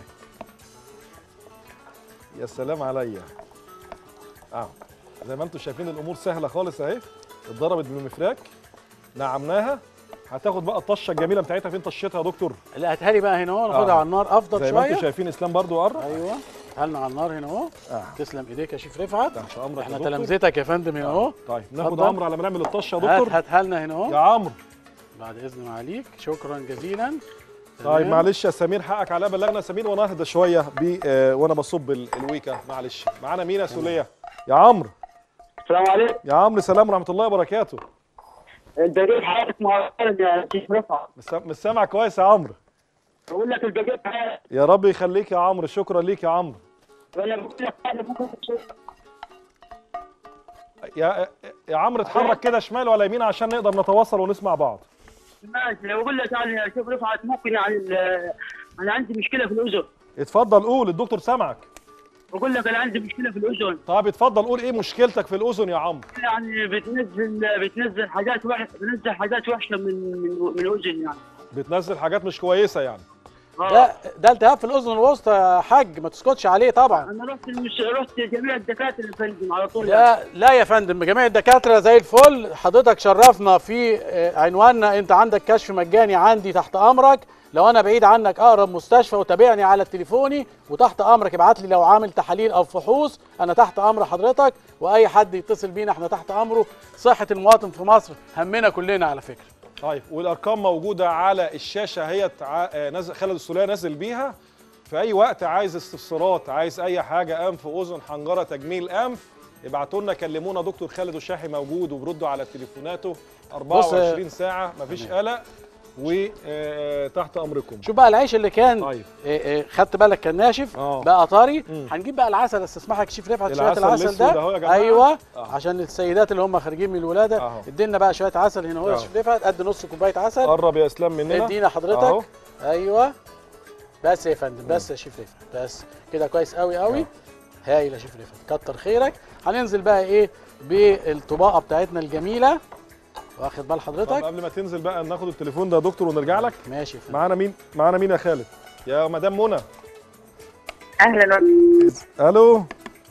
Speaker 1: يا سلام عليا اهو زي ما انتم شايفين الامور سهله خالص اهي اتضربت بالمفراك نعمناها هتاخد بقى الطشه الجميله بتاعتها فين طشتها يا دكتور
Speaker 2: لا هاتها لي بقى هنا اهو ناخدها
Speaker 1: آه.
Speaker 2: على النار افضل
Speaker 1: زي ما انتم
Speaker 2: شويه
Speaker 1: شايفين اسلام برضو قرب
Speaker 2: ايوه هلنا على النار هنا اهو
Speaker 1: آه.
Speaker 2: تسلم ايديك يا شيف رفعت
Speaker 1: تحت امرك يا
Speaker 2: احنا
Speaker 1: دكتور.
Speaker 2: تلامذتك يا فندم هنا اهو
Speaker 1: طيب ناخد
Speaker 2: اتفضل.
Speaker 1: عمرو على ما نعمل الطشه يا
Speaker 2: هات
Speaker 1: دكتور
Speaker 2: هاتها لنا هنا
Speaker 1: يا
Speaker 2: اهو
Speaker 1: عمرو
Speaker 2: بعد اذن معاليك شكرا جزيلا
Speaker 1: طيب
Speaker 2: تمام.
Speaker 1: معلش يا سمير حقك عليا بلغنا يا سمير وانا اهدى شويه ب آه وانا بصب ال- الويكا معلش معانا مين يا سوليه يا عمرو
Speaker 6: السلام عليكم
Speaker 1: يا عمرو سلام ورحمه الله وبركاته
Speaker 6: الباقي حياتك معطل يا شيخ رفعت
Speaker 1: مش سام- مش سامع كويس يا عمرو
Speaker 6: بقول لك الباقي حياتك
Speaker 1: يا رب يخليك يا عمرو شكرا ليك يا عمرو
Speaker 6: وانا بقول لك حاجه ممكن تشوف
Speaker 1: يا يا عمرو اتحرك كده شمال ولا يمين عشان نقدر نتواصل ونسمع بعض
Speaker 6: ماشي بقول لك يعني يا شيخ رفعت ممكن يعني ال- انا عندي مشكله في الاذن
Speaker 1: اتفضل قول الدكتور سامعك
Speaker 6: بقول لك انا عندي مشكله في الاذن
Speaker 1: طب اتفضل قول ايه مشكلتك في الاذن يا عمرو
Speaker 6: يعني بتنزل بتنزل حاجات وحشه بتنزل حاجات وحشه من من من الاذن يعني
Speaker 1: بتنزل حاجات مش كويسه يعني
Speaker 6: آه.
Speaker 2: ده ده التهاب في الاذن الوسطى يا حاج ما تسكتش عليه طبعا
Speaker 6: انا رحت المش... رحت جميع الدكاتره يا فندم على طول يعني.
Speaker 2: لا لا يا فندم جميع الدكاتره زي الفل حضرتك شرفنا في آه، عنواننا انت عندك كشف مجاني عندي تحت امرك لو انا بعيد عنك اقرب مستشفى وتابعني على التليفوني وتحت امرك ابعت لي لو عامل تحاليل او فحوص انا تحت امر حضرتك واي حد يتصل بينا احنا تحت امره صحه المواطن في مصر همنا كلنا على فكره
Speaker 1: طيب والارقام موجوده على الشاشه هي نزل خالد السوليه نزل بيها في اي وقت عايز استفسارات عايز اي حاجه انف اذن حنجره تجميل انف ابعتوا لنا كلمونا دكتور خالد الشاحي موجود وبردوا على تليفوناته 24 ساعه مفيش قلق وتحت امركم
Speaker 2: شوف بقى العيش اللي كان
Speaker 1: طيب
Speaker 2: إيه إيه خدت بالك كان ناشف
Speaker 1: آه.
Speaker 2: بقى طري
Speaker 1: مم.
Speaker 2: هنجيب بقى العسل استسمحك شيف رفعت شويه
Speaker 1: العسل
Speaker 2: العسل
Speaker 1: الأسود
Speaker 2: ده
Speaker 1: أهو يا جماعة.
Speaker 2: ايوه
Speaker 1: آه.
Speaker 2: عشان السيدات اللي هم خارجين من الولاده
Speaker 1: أهو.
Speaker 2: ادينا بقى شويه عسل هنا اهو يا
Speaker 1: أهو.
Speaker 2: شيف رفعت قد نص كوبايه عسل
Speaker 1: قرب يا اسلام مننا
Speaker 2: ادينا حضرتك
Speaker 1: أهو.
Speaker 2: ايوه بس يا فندم بس يا شيف رفعت بس كده كويس قوي قوي هايل يا شيف رفعت كتر خيرك هننزل بقى ايه بالطباقه بتاعتنا الجميله واخد بال
Speaker 1: طب
Speaker 2: حضرتك
Speaker 1: قبل ما تنزل بقى ناخد التليفون ده يا دكتور ونرجع لك
Speaker 2: ماشي يا فندم
Speaker 1: معانا مين معانا مين يا خالد يا مدام منى
Speaker 4: اهلا
Speaker 1: الو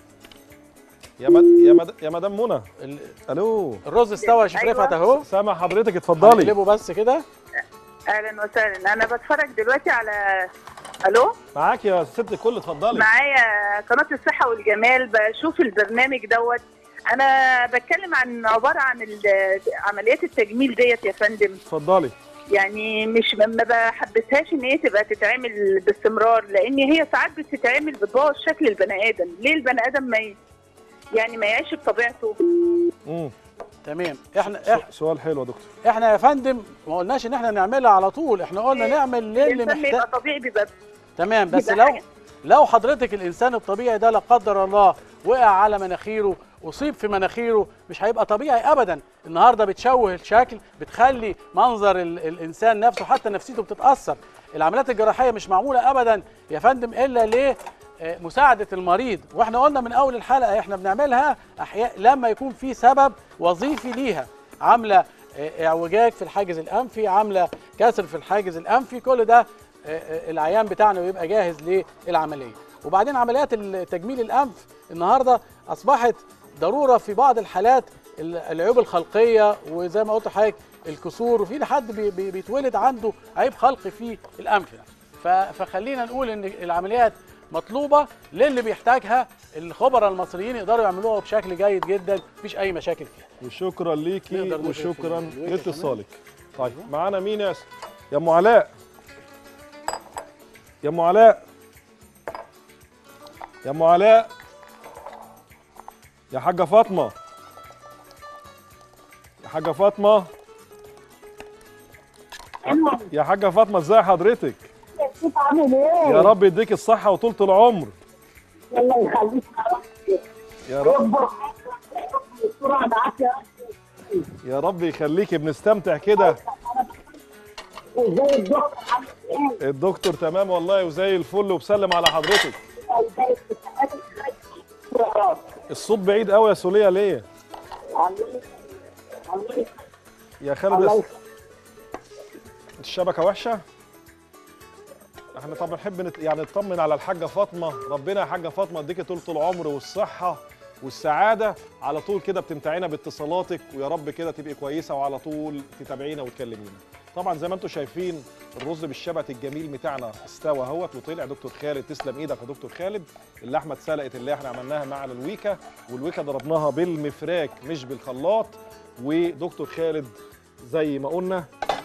Speaker 1: يا مد... يا مد... يا مدام منى
Speaker 2: ال-
Speaker 1: الو
Speaker 2: الرز استوى يا شيف
Speaker 4: أيوة.
Speaker 2: رفعت اهو
Speaker 1: سامع حضرتك اتفضلي
Speaker 2: نقلبه بس كده
Speaker 4: اهلا وسهلا انا بتفرج دلوقتي على الو
Speaker 1: معاك يا ست الكل اتفضلي
Speaker 4: معايا قناه الصحه والجمال بشوف البرنامج دوت انا بتكلم عن عباره عن ال- عمليات التجميل ديت يا فندم
Speaker 1: اتفضلي
Speaker 4: يعني مش ما ما بحبسهاش ان هي تبقى تتعمل باستمرار لان هي ساعات بتتعمل بتبوظ شكل البني ادم ليه البني ادم ما ي- يعني ما يعيش بطبيعته
Speaker 1: امم
Speaker 2: تمام احنا إح-
Speaker 1: سؤال حلو يا دكتور
Speaker 2: احنا يا فندم ما قلناش ان احنا نعملها على طول احنا قلنا نعمل للي
Speaker 4: الانسان
Speaker 2: محتاج
Speaker 4: يبقى طبيعي بيبقى
Speaker 2: تمام بس
Speaker 4: يبقى
Speaker 2: لو
Speaker 4: حاجة.
Speaker 2: لو حضرتك الانسان الطبيعي ده لا قدر الله وقع على مناخيره اصيب في مناخيره مش هيبقى طبيعي ابدا النهارده بتشوه الشكل بتخلي منظر ال الانسان نفسه حتى نفسيته بتتاثر العمليات الجراحيه مش معموله ابدا يا فندم الا ليه آه، مساعده المريض واحنا قلنا من اول الحلقه احنا بنعملها احياء لما يكون في سبب وظيفي ليها عامله آه، اعوجاج في الحاجز الانفي عامله كسر في الحاجز الانفي كل ده آه، آه، العيان بتاعنا بيبقى جاهز للعمليه وبعدين عمليات تجميل الانف النهارده اصبحت ضروره في بعض الحالات ال- العيوب الخلقيه وزي ما قلت لحضرتك الكسور وفي حد بي- بي- بيتولد عنده عيب خلقي في الانف نفسه. ف- فخلينا نقول ان العمليات مطلوبه للي بيحتاجها الخبراء المصريين يقدروا يعملوها بشكل جيد جدا مفيش اي مشاكل فيها
Speaker 1: وشكرا ليكي
Speaker 2: نقدر نقفل
Speaker 1: وشكرا
Speaker 2: في الوجه
Speaker 1: لاتصالك طيب معانا مين يا اسم يا ام علاء يا ام علاء يا ام علاء يا حاجه فاطمه يا حاجه فاطمه يا حاجه فاطمه ازاي حضرتك
Speaker 7: عامل ايه؟
Speaker 1: يا رب يديك الصحه وطولة العمر
Speaker 7: الله يخليك
Speaker 1: يا رب
Speaker 7: بسرعه معاك يا
Speaker 1: يا رب يخليكي بنستمتع كده
Speaker 7: ازاي الدكتور عامل ايه؟
Speaker 1: الدكتور تمام والله وزي الفل وبسلم على حضرتك
Speaker 7: ازاي الدكتور
Speaker 1: الصوت بعيد قوي يا سوليه ليه
Speaker 7: عاملين عاملين
Speaker 1: يا
Speaker 7: الله
Speaker 1: خالد
Speaker 7: يخليك
Speaker 1: الشبكه وحشه احنا طبعا نحب نت... يعني نطمن على الحاجه فاطمه ربنا يا حاجه فاطمه يديكي طول العمر والصحه والسعاده على طول كده بتمتعينا باتصالاتك ويا رب كده تبقي كويسه وعلى طول تتابعينا وتكلمينا طبعا زي ما انتم شايفين الرز بالشبت الجميل بتاعنا استوى اهوت وطلع دكتور خالد تسلم ايدك يا دكتور خالد اللحمه اتسلقت اللي احنا عملناها مع الويكا والويكا ضربناها بالمفراك مش بالخلاط ودكتور خالد زي ما قلنا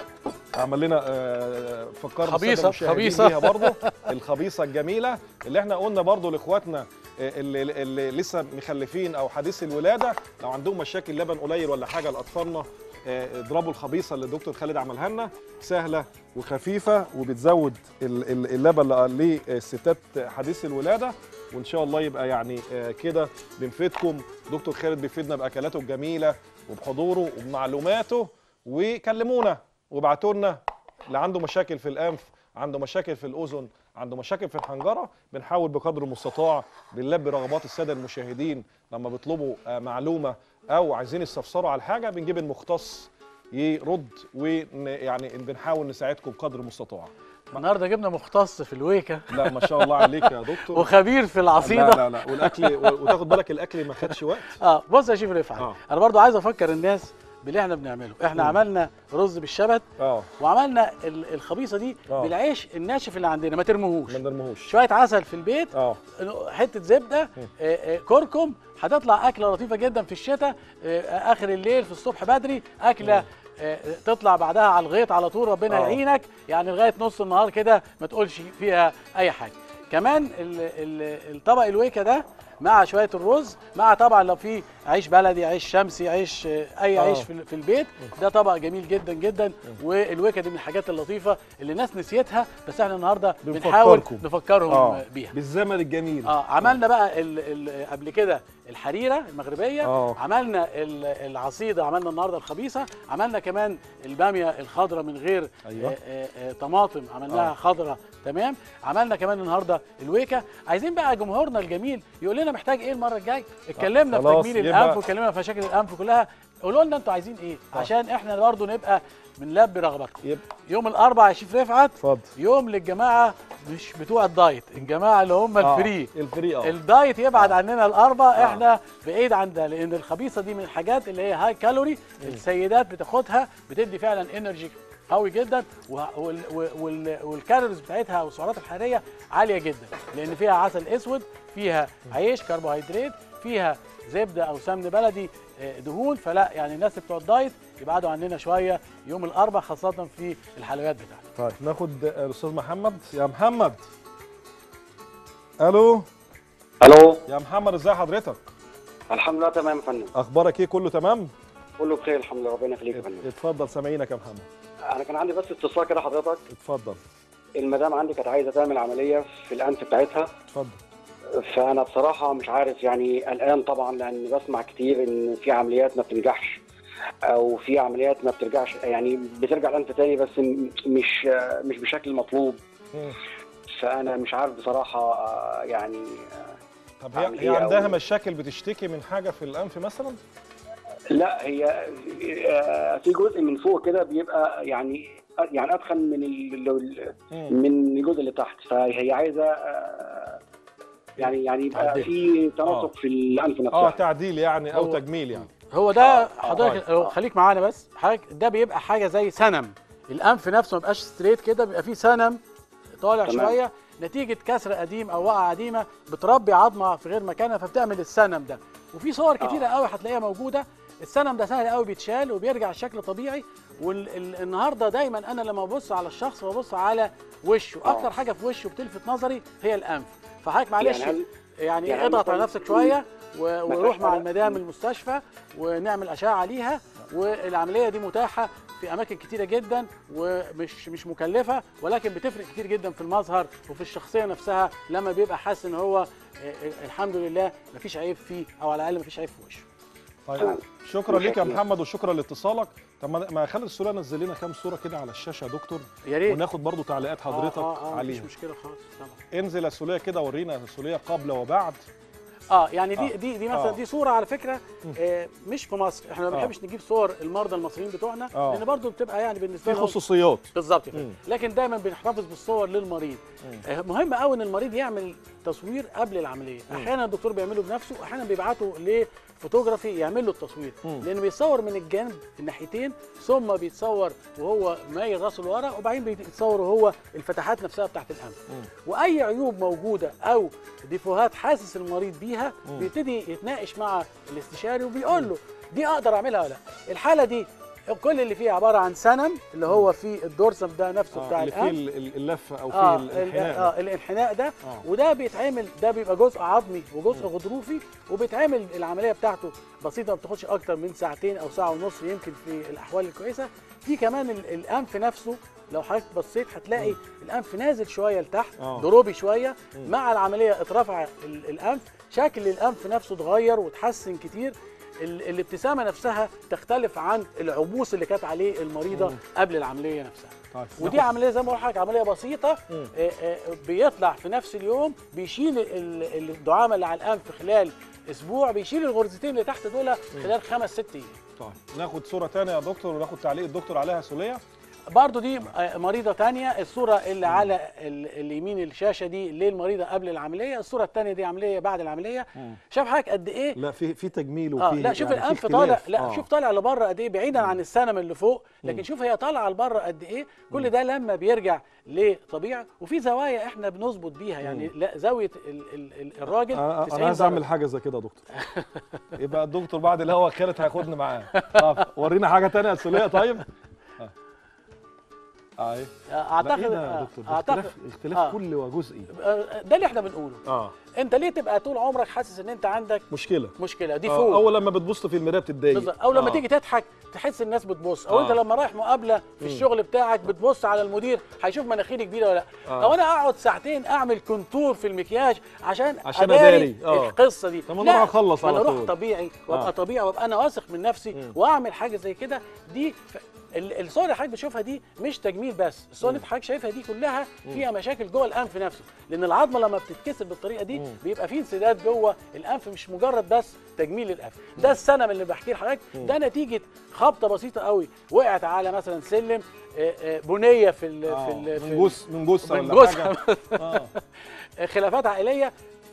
Speaker 1: عمل لنا آه، فكرنا
Speaker 2: خبيصة،
Speaker 1: السادة المشاهدين
Speaker 2: خبيصة.
Speaker 1: بيها برضه الخبيصه الجميله اللي احنا قلنا برضه لاخواتنا آه، اللي, اللي لسه مخلفين او حديث الولاده لو عندهم مشاكل لبن قليل ولا حاجه لاطفالنا آه، اضربوا الخبيصه اللي الدكتور خالد عملها لنا سهله وخفيفه وبتزود ال- ال- اللبن للستات حديث الولاده وان شاء الله يبقى يعني آه، كده بنفيدكم دكتور خالد بيفيدنا باكلاته الجميله وبحضوره وبمعلوماته وكلمونا وابعتوا لنا اللي عنده مشاكل في الانف عنده مشاكل في الاذن عنده مشاكل في الحنجره بنحاول بقدر المستطاع بنلبي رغبات الساده المشاهدين لما بيطلبوا آه، معلومه او عايزين يستفسروا على حاجه بنجيب المختص يرد ويعني بنحاول نساعدكم بقدر المستطاع
Speaker 2: النهارده جبنا مختص في الويكا
Speaker 1: لا ما شاء الله عليك يا دكتور
Speaker 2: وخبير في العصيده
Speaker 1: لا لا لا والاكل وتاخد بالك الاكل ما خدش وقت
Speaker 2: اه بص يا شيف رفعت
Speaker 1: آه.
Speaker 2: انا برضو عايز افكر الناس باللي احنا بنعمله احنا
Speaker 1: مم.
Speaker 2: عملنا رز بالشبت
Speaker 1: اه
Speaker 2: وعملنا ال- الخبيصه دي
Speaker 1: آه.
Speaker 2: بالعيش الناشف اللي عندنا ما ترموهوش
Speaker 1: ما نرموهوش
Speaker 2: شويه عسل في البيت
Speaker 1: اه
Speaker 2: حته زبده آه، آه، كركم هتطلع اكله لطيفه جدا في الشتاء آه، اخر الليل في الصبح بدري اكله آه، تطلع بعدها على الغيط على طول ربنا
Speaker 1: آه.
Speaker 2: يعينك يعني لغايه نص النهار كده ما تقولش فيها اي حاجه كمان ال- ال- الطبق الويكا ده مع شويه الرز مع طبعا لو في عيش بلدي عيش شمسي عيش آه، اي
Speaker 1: آه.
Speaker 2: عيش في في البيت ده طبق جميل جدا جدا والويكا دي من الحاجات اللطيفه اللي الناس نسيتها بس احنا النهارده بنحاول
Speaker 1: بنفكركم.
Speaker 2: نفكرهم
Speaker 1: اه
Speaker 2: بيها
Speaker 1: بالزمن الجميل
Speaker 2: اه عملنا بقى ال ال قبل كده الحريره المغربيه
Speaker 1: آه.
Speaker 2: عملنا ال- العصيده عملنا النهارده الخبيثه عملنا كمان الباميه الخضراء من غير
Speaker 1: أيوة.
Speaker 2: آه آه آه طماطم عملناها
Speaker 1: آه.
Speaker 2: خضراء تمام عملنا كمان النهارده الويكا عايزين بقى جمهورنا الجميل يقول لنا محتاج ايه المره الجايه اتكلمنا في
Speaker 1: خلاص،
Speaker 2: تجميل
Speaker 1: يبقى-
Speaker 2: الانف واتكلمنا في مشاكل الانف كلها قولوا لنا انتوا عايزين ايه عشان احنا برضه نبقى بنلبي رغباتكم
Speaker 1: يبقى
Speaker 2: يوم الاربعاء يا شيف رفعت
Speaker 1: اتفضل
Speaker 2: يوم للجماعه مش بتوع الدايت الجماعه اللي هم
Speaker 1: آه،
Speaker 2: الفري
Speaker 1: الفري اه
Speaker 2: الدايت يبعد عننا الاربع احنا بعيد عن ده لان الخبيثه دي من الحاجات اللي هي هاي كالوري السيدات بتاخدها بتدي فعلا انرجي قوي جدا وه- وال- وال- والكالوريز بتاعتها والسعرات الحراريه عاليه جدا لان فيها عسل اسود فيها عيش كربوهيدرات فيها زبده او سمن بلدي آه، دهون فلا يعني الناس اللي بتوع الدايت يبعدوا عننا شويه يوم الاربع خاصه في الحلويات بتاعتنا
Speaker 1: طيب ناخد الاستاذ محمد يا محمد الو
Speaker 8: الو
Speaker 1: يا محمد ازي حضرتك
Speaker 8: الحمد لله تمام يا فندم
Speaker 1: اخبارك ايه كله تمام
Speaker 8: كله بخير الحمد لله ربنا يخليك يا فندم
Speaker 1: اتفضل سامعينك يا محمد
Speaker 8: انا كان عندي بس استفسار كده حضرتك
Speaker 1: اتفضل
Speaker 8: المدام عندي كانت عايزه تعمل عمليه في الانف بتاعتها
Speaker 1: اتفضل
Speaker 8: فانا بصراحه مش عارف يعني قلقان طبعا لان بسمع كتير ان في عمليات ما بتنجحش او في عمليات ما بترجعش يعني بترجع الانف تاني بس م- مش مش بشكل مطلوب
Speaker 1: مم.
Speaker 8: فانا مش عارف بصراحه آه، يعني
Speaker 1: طب هي,
Speaker 8: أعمل
Speaker 1: هي
Speaker 8: إيه
Speaker 1: عندها
Speaker 8: أو-
Speaker 1: مشاكل بتشتكي من حاجه في الانف مثلا
Speaker 8: لا هي آه، في جزء من فوق كده بيبقى يعني يعني ادخن من ال- ال-
Speaker 1: مم.
Speaker 8: من الجزء اللي تحت فهي عايزه آه، يعني يعني يبقى
Speaker 2: تعديل.
Speaker 8: في تناسق في الانف
Speaker 1: اه
Speaker 8: نفسها
Speaker 1: تعديل يعني او
Speaker 2: هو-
Speaker 1: تجميل يعني
Speaker 2: هو ده
Speaker 8: آه،
Speaker 2: حضرتك
Speaker 8: آه.
Speaker 2: آه. خليك معانا بس حضرتك ده بيبقى حاجه زي سنم الانف نفسه ما بيبقاش ستريت كده بيبقى فيه سنم طالع
Speaker 8: تمام.
Speaker 2: شويه نتيجه كسر قديم او وقعه قديمه بتربي عظمه في غير مكانها فبتعمل السنم ده وفي صور كتيره قوي هتلاقيها موجوده السنم ده سهل قوي بيتشال وبيرجع الشكل طبيعي والنهارده دايما انا لما ببص على الشخص ببص على وشه
Speaker 8: آه.
Speaker 2: اكتر حاجه في وشه بتلفت نظري هي الانف فحضرتك معلش
Speaker 8: يعني هل-
Speaker 2: يعني,
Speaker 8: يعني
Speaker 2: اضغط على
Speaker 8: مثلاً
Speaker 2: نفسك شويه و-
Speaker 8: فيهاش
Speaker 2: وروح مع
Speaker 8: حاجة؟
Speaker 2: المدام المستشفى ونعمل اشعه عليها والعمليه دي متاحه في اماكن كتيره جدا ومش مش مكلفه ولكن بتفرق كتير جدا في المظهر وفي الشخصيه نفسها لما بيبقى حاسس ان هو آه، آه، الحمد لله مفيش عيب فيه او على الاقل مفيش عيب في وشه
Speaker 1: طيب شكرا ليك يا
Speaker 8: شكراً.
Speaker 1: محمد وشكرا لاتصالك طب ما ما خالد السوري نزل لنا كام صوره كده على الشاشه يا دكتور
Speaker 2: يا ريت
Speaker 1: وناخد برضو تعليقات حضرتك
Speaker 2: آه آه آه
Speaker 1: عليها
Speaker 2: مفيش مشكله خالص طبعا
Speaker 1: انزل يا سوليه كده ورينا السوليه قبل وبعد
Speaker 2: اه يعني دي
Speaker 1: آه.
Speaker 2: دي دي مثلا
Speaker 1: آه.
Speaker 2: دي صوره على فكره آه مش في مصر احنا ما
Speaker 1: آه.
Speaker 2: بنحبش نجيب صور المرضى المصريين بتوعنا
Speaker 1: آه.
Speaker 2: لان برضو بتبقى يعني بالنسبه
Speaker 1: في
Speaker 2: لهم
Speaker 1: خصوصيات
Speaker 2: بالظبط كده
Speaker 1: مم.
Speaker 2: لكن دايما بنحتفظ بالصور للمريض آه، مهم قوي ان المريض يعمل تصوير قبل العمليه احيانا الدكتور بيعمله بنفسه واحيانا بيبعته لفوتوغرافي يعمل له التصوير
Speaker 1: مم.
Speaker 2: لانه بيتصور من الجنب الناحيتين ثم بيتصور وهو مايل راسه لورا وبعدين بيتصور وهو الفتحات نفسها بتاعت الانف واي عيوب موجوده او ديفوهات حاسس المريض بيها بيبتدي يتناقش مع الاستشاري وبيقول له دي اقدر اعملها ولا لا الحاله دي كل اللي فيه عباره عن سنم اللي هو في الدورسم ده نفسه
Speaker 1: آه
Speaker 2: بتاع
Speaker 1: اللي فيه
Speaker 2: الانف
Speaker 1: ال- ال- اللفه او فيه
Speaker 2: اه
Speaker 1: ال-
Speaker 2: ال-
Speaker 1: الانحناء
Speaker 2: اه
Speaker 1: ده.
Speaker 2: الانحناء ده
Speaker 1: آه.
Speaker 2: وده بيتعمل ده بيبقى جزء عظمي وجزء غضروفي وبيتعمل العمليه بتاعته بسيطه ما بتاخدش اكتر من ساعتين او ساعه ونص يمكن في الاحوال الكويسه في كمان ال- الانف نفسه لو حضرتك بصيت هتلاقي الانف نازل شويه لتحت
Speaker 1: آه.
Speaker 2: ضروبي شويه مع العمليه اترفع ال- الانف شكل الانف نفسه اتغير وتحسن كتير ال- الابتسامه نفسها تختلف عن العبوس اللي كانت عليه المريضه قبل العمليه نفسها
Speaker 1: طيب
Speaker 2: ودي عمليه زي ما بقول لحضرتك عمليه بسيطه
Speaker 1: مم.
Speaker 2: آه، آه، بيطلع في نفس اليوم بيشيل ال- الدعامه اللي على الانف خلال اسبوع بيشيل الغرزتين اللي تحت دول خلال خمس ست ايام
Speaker 1: طيب ناخد صوره ثانيه يا دكتور وناخد تعليق الدكتور عليها سوليه
Speaker 2: برضو دي آه، مريضه تانية الصوره اللي على ال- اليمين الشاشه دي للمريضه قبل العمليه الصوره الثانيه دي عمليه بعد العمليه شاف حضرتك قد ايه
Speaker 1: لا في في تجميل وفي
Speaker 2: اه لا شوف
Speaker 1: يعني في
Speaker 2: الانف
Speaker 1: اختلاف.
Speaker 2: طالع لا
Speaker 1: آه.
Speaker 2: شوف طالع لبره قد ايه بعيدا عن السنم اللي فوق لكن شوف هي طالعه لبره قد ايه كل ده لما بيرجع لطبيعه وفي زوايا احنا بنظبط بيها يعني لا زاويه ال ال ال الراجل
Speaker 1: انا
Speaker 2: 90
Speaker 1: انا عايز
Speaker 2: درجة.
Speaker 1: اعمل حاجه زي كده يا دكتور يبقى الدكتور بعد الهوا خالد هياخدني معاه آه، ورينا حاجه ثانيه يا سوليه طيب اه اه إيه؟
Speaker 2: اعتقد
Speaker 1: لا، ايه ده يا
Speaker 2: آه،
Speaker 1: دكتور ده
Speaker 2: اعتقد
Speaker 1: اختلاف اختلاف
Speaker 2: آه.
Speaker 1: كل وجزئي
Speaker 2: آه، ده اللي احنا بنقوله
Speaker 1: اه
Speaker 2: انت ليه تبقى طول عمرك حاسس ان انت عندك
Speaker 1: مشكله
Speaker 2: مشكله دي
Speaker 1: آه،
Speaker 2: فوق
Speaker 1: اول لما بتبص في المرايه بتتضايق
Speaker 2: بالظبط او لما
Speaker 1: آه.
Speaker 2: تيجي تضحك تحس الناس بتبص او
Speaker 1: آه.
Speaker 2: انت لما رايح مقابله في الشغل بتاعك بتبص على المدير هيشوف مناخيري كبيره ولا لا
Speaker 1: آه.
Speaker 2: او انا اقعد ساعتين اعمل كونتور في المكياج عشان
Speaker 1: عشان
Speaker 2: اداري
Speaker 1: أداري. آه.
Speaker 2: القصه دي
Speaker 1: طب ما أنا
Speaker 2: لا،
Speaker 1: أروح أخلص
Speaker 2: ما
Speaker 1: على
Speaker 2: انا اروح
Speaker 1: طول.
Speaker 2: طبيعي وابقى
Speaker 1: آه.
Speaker 2: طبيعي وابقى انا واثق من نفسي واعمل حاجه زي كده دي ف... ال- الصور اللي حضرتك بتشوفها دي مش تجميل بس الصور اللي حضرتك شايفها دي كلها فيها مشاكل جوه الانف نفسه لان العظمه لما بتتكسر بالطريقه دي بيبقى فيه انسداد جوه الانف مش مجرد بس تجميل الانف ده السنم اللي بحكي لحضرتك ده نتيجه خبطه بسيطه قوي وقعت على مثلا سلم آه، آه، بنيه في ال
Speaker 1: آه.
Speaker 2: في ال في
Speaker 1: من
Speaker 2: ال-
Speaker 1: جوز من جوز
Speaker 2: من
Speaker 1: ولا
Speaker 2: جوز
Speaker 1: حاجه اه
Speaker 2: خلافات عائليه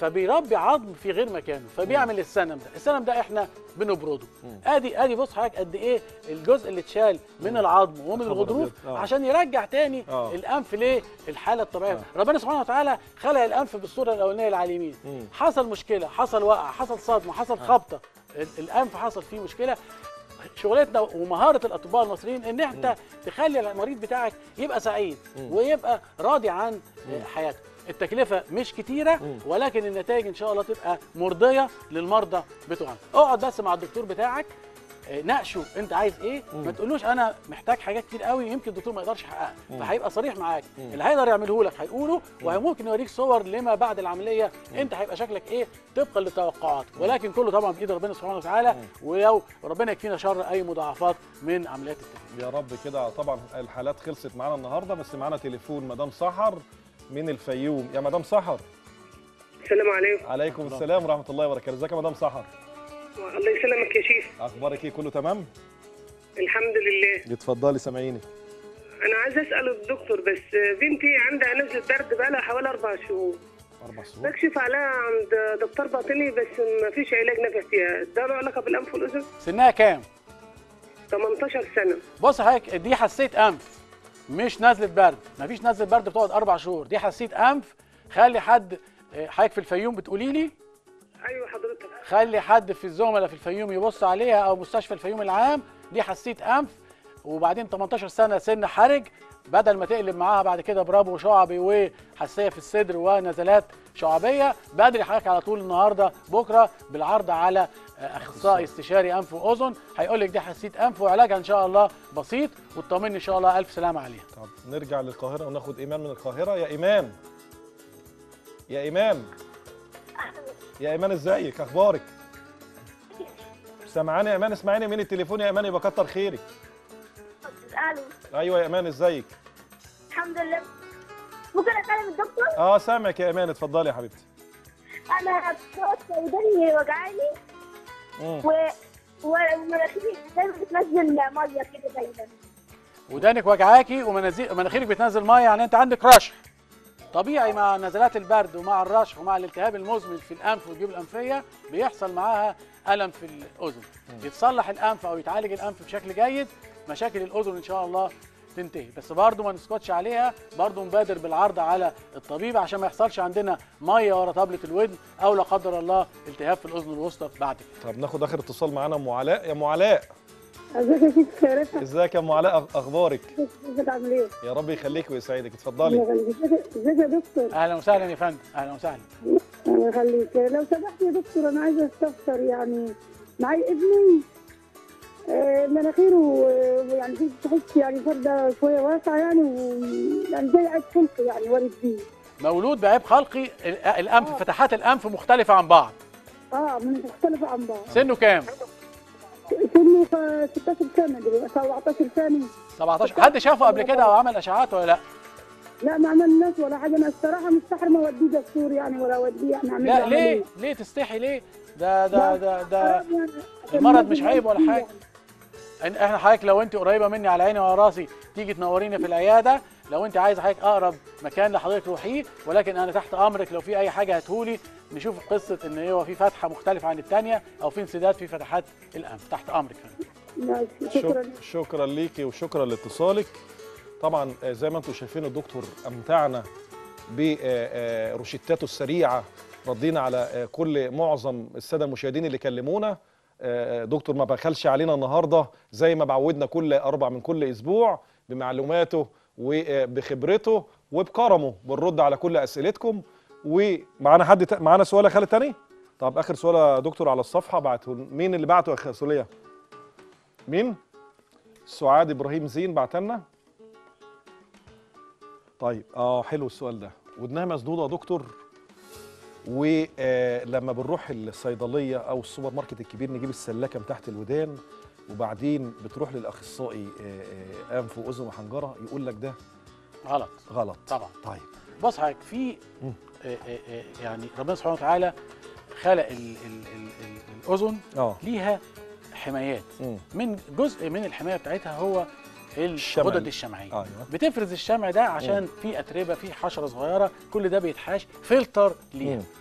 Speaker 2: فبيربي عظم في غير مكانه فبيعمل السنم ده السنم ده احنا بنبرده ادي ادي بص حضرتك قد ايه الجزء اللي اتشال من العظم ومن
Speaker 1: خبر
Speaker 2: الغضروف
Speaker 1: أبيض. آه.
Speaker 2: عشان يرجع تاني
Speaker 1: آه.
Speaker 2: الانف ليه الحاله الطبيعيه
Speaker 1: آه.
Speaker 2: ربنا سبحانه وتعالى خلق الانف بالصوره الاولانيه اللي على اليمين
Speaker 1: مم.
Speaker 2: حصل مشكله حصل وقع حصل صدمه حصل خبطه ال- الانف حصل فيه مشكله شغلتنا ومهاره الاطباء المصريين ان انت تخلي المريض بتاعك يبقى سعيد ويبقى راضي عن حياته التكلفه مش كتيره ولكن النتائج ان شاء الله تبقى مرضيه للمرضى بتوعنا اقعد بس مع الدكتور بتاعك آه، ناقشه انت عايز ايه ما تقولوش انا محتاج حاجات كتير قوي يمكن الدكتور ما يقدرش يحققها فهيبقى صريح معاك اللي هيقدر يعمله لك هيقوله وممكن يوريك صور لما بعد العمليه انت هيبقى شكلك ايه طبقا لتوقعاتك ولكن كله طبعا بايد ربنا سبحانه وتعالى ولو ربنا يكفينا شر اي مضاعفات من عمليات التجميل
Speaker 1: يا رب كده طبعا الحالات خلصت معانا النهارده بس معانا تليفون مدام سحر من الفيوم يا مدام سحر
Speaker 9: السلام عليكم
Speaker 1: عليكم السلام ورحمه الله وبركاته ازيك يا مدام سحر
Speaker 9: الله يسلمك يا شيخ
Speaker 1: اخبارك ايه كله تمام
Speaker 9: الحمد لله
Speaker 1: اتفضلي سامعيني
Speaker 9: انا عايز اسال الدكتور بس بنتي عندها نزله برد بقالها حوالي اربع شهور
Speaker 1: اربع شهور
Speaker 9: بكشف عليها عند دكتور باطني بس ما فيش علاج نافع فيها ده له علاقه بالانف والاذن
Speaker 2: سنها كام
Speaker 9: 18 سنه
Speaker 2: بص حضرتك دي حسيت انف مش نزله برد مفيش نزله برد بتقعد اربع شهور دي حسيت انف خلي حد آه، حضرتك في الفيوم بتقولي لي
Speaker 9: ايوه حضرتك
Speaker 2: خلي حد في الزملاء في الفيوم يبص عليها او مستشفى الفيوم العام دي حسيت انف وبعدين 18 سنه سن حرج بدل ما تقلب معاها بعد كده برابو شعبي وحساسيه في الصدر ونزلات شعبيه بدري حضرتك على طول النهارده بكره بالعرض على آه، اخصائي استشاري انف واذن هيقول لك دي حساسيه انف وعلاجها ان شاء الله بسيط وتطمني ان شاء الله الف سلامه عليها
Speaker 1: طب نرجع للقاهره وناخد ايمان من القاهره يا ايمان يا ايمان يا ايمان ازيك اخبارك سامعاني يا ايمان اسمعيني من التليفون يا ايمان يبقى كتر خيرك
Speaker 3: الو
Speaker 1: ايوه يا ايمان ازيك
Speaker 3: الحمد لله ممكن اكلم الدكتور
Speaker 1: اه سامعك يا ايمان اتفضلي يا حبيبتي
Speaker 3: انا بصوت وداني وجعاني
Speaker 1: مم.
Speaker 3: و ومناخيري دايما بتنزل ميه كده دايما
Speaker 2: ودانك وجعاكي ومنازي- ومناخيرك بتنزل ميه يعني انت عندك رشح طبيعي مع نزلات البرد ومع الرشح ومع الالتهاب المزمن في الانف والجيوب الانفيه بيحصل معاها الم في الاذن يتصلح الانف او يتعالج الانف بشكل جيد مشاكل الاذن ان شاء الله تنتهي بس برضه ما نسكتش عليها برضه نبادر بالعرض على الطبيب عشان ما يحصلش عندنا ميه ورا طبله الودن او لا قدر الله التهاب في الاذن الوسطى بعد كده
Speaker 1: طب ناخد اخر اتصال معانا ام علاء يا ام علاء
Speaker 3: ازيك يا شيخ رفعت
Speaker 1: ازيك يا ام علاء أخ- اخبارك
Speaker 3: ازيك عامل ايه؟
Speaker 1: يا رب يخليك ويسعدك اتفضلي
Speaker 3: ازيك ازيك يا دكتور
Speaker 2: اهلا وسهلا يا فندم اهلا وسهلا
Speaker 3: الله يخليك لو سمحت يا دكتور انا عايزه استفسر يعني معي ابني آه، مناخيره آه، يعني في تحس يعني فرده شويه واسعه يعني ويعني زي عيد خلق يعني والد فيه
Speaker 2: مولود بعيب خلقي ال- الانف فتحات الانف مختلفه عن بعض
Speaker 3: اه من مختلفه عن بعض
Speaker 2: سنه كام
Speaker 3: سنه ف- 16 سنه دلوقتي 17 سنه
Speaker 2: 17 حد شافه قبل كده او عمل اشعاعات ولا لا
Speaker 3: لا ما عملناش ولا حاجه انا الصراحه مستحرمه اوديه دكتور يعني ولا اوديه يعني اعمل له
Speaker 2: لا ليه
Speaker 3: عملية.
Speaker 2: ليه تستحي ليه ده ده ده ده
Speaker 3: حرام يعني. عشان
Speaker 2: المرض
Speaker 3: الناس
Speaker 2: مش عيب ولا
Speaker 3: اللي
Speaker 2: حاجه إن- احنا حضرتك لو انت قريبه مني على عيني وعلى راسي تيجي تنوريني في العياده لو انت عايزه حضرتك اقرب مكان لحضرتك روحيه ولكن انا تحت امرك لو في اي حاجه هاتهولي نشوف قصه ان هو في فتحه مختلفه عن الثانيه او في انسداد في فتحات الانف تحت امرك
Speaker 3: ماشي شكرا
Speaker 1: شك- شكرا ليكي وشكرا لاتصالك طبعا آه، زي ما انتم شايفين الدكتور امتعنا بروشتاته السريعه ردينا على آه، كل معظم الساده المشاهدين اللي كلمونا آه، دكتور ما بخلش علينا النهارده زي ما بعودنا كل اربع من كل اسبوع بمعلوماته وبخبرته وبكرمه بنرد على كل اسئلتكم ومعانا حد تا- معانا سؤال يا خالد تاني طب اخر سؤال يا دكتور على الصفحه بعته مين اللي بعته يا اخ سوليه مين سعاد ابراهيم زين بعتلنا طيب اه حلو السؤال ده ودنها مسدوده يا دكتور ولما بنروح الصيدليه او السوبر ماركت الكبير نجيب السلاكه من تحت الودان وبعدين بتروح للاخصائي آه، آه، انف واذن وحنجره يقول لك ده
Speaker 2: غلط
Speaker 1: غلط
Speaker 2: طبعا
Speaker 1: طيب
Speaker 2: بص حضرتك في
Speaker 1: مم.
Speaker 2: آه، آه، آه، يعني ربنا سبحانه وتعالى خلق ال ال ال ال الاذن
Speaker 1: اه
Speaker 2: ليها حمايات
Speaker 1: مم.
Speaker 2: من جزء من الحمايه بتاعتها هو
Speaker 1: الشمع.
Speaker 2: الغدد الشمعيه
Speaker 1: ايوه
Speaker 2: بتفرز الشمع ده عشان في اتربه في حشره صغيره كل ده بيتحاش فلتر ليها
Speaker 1: مم.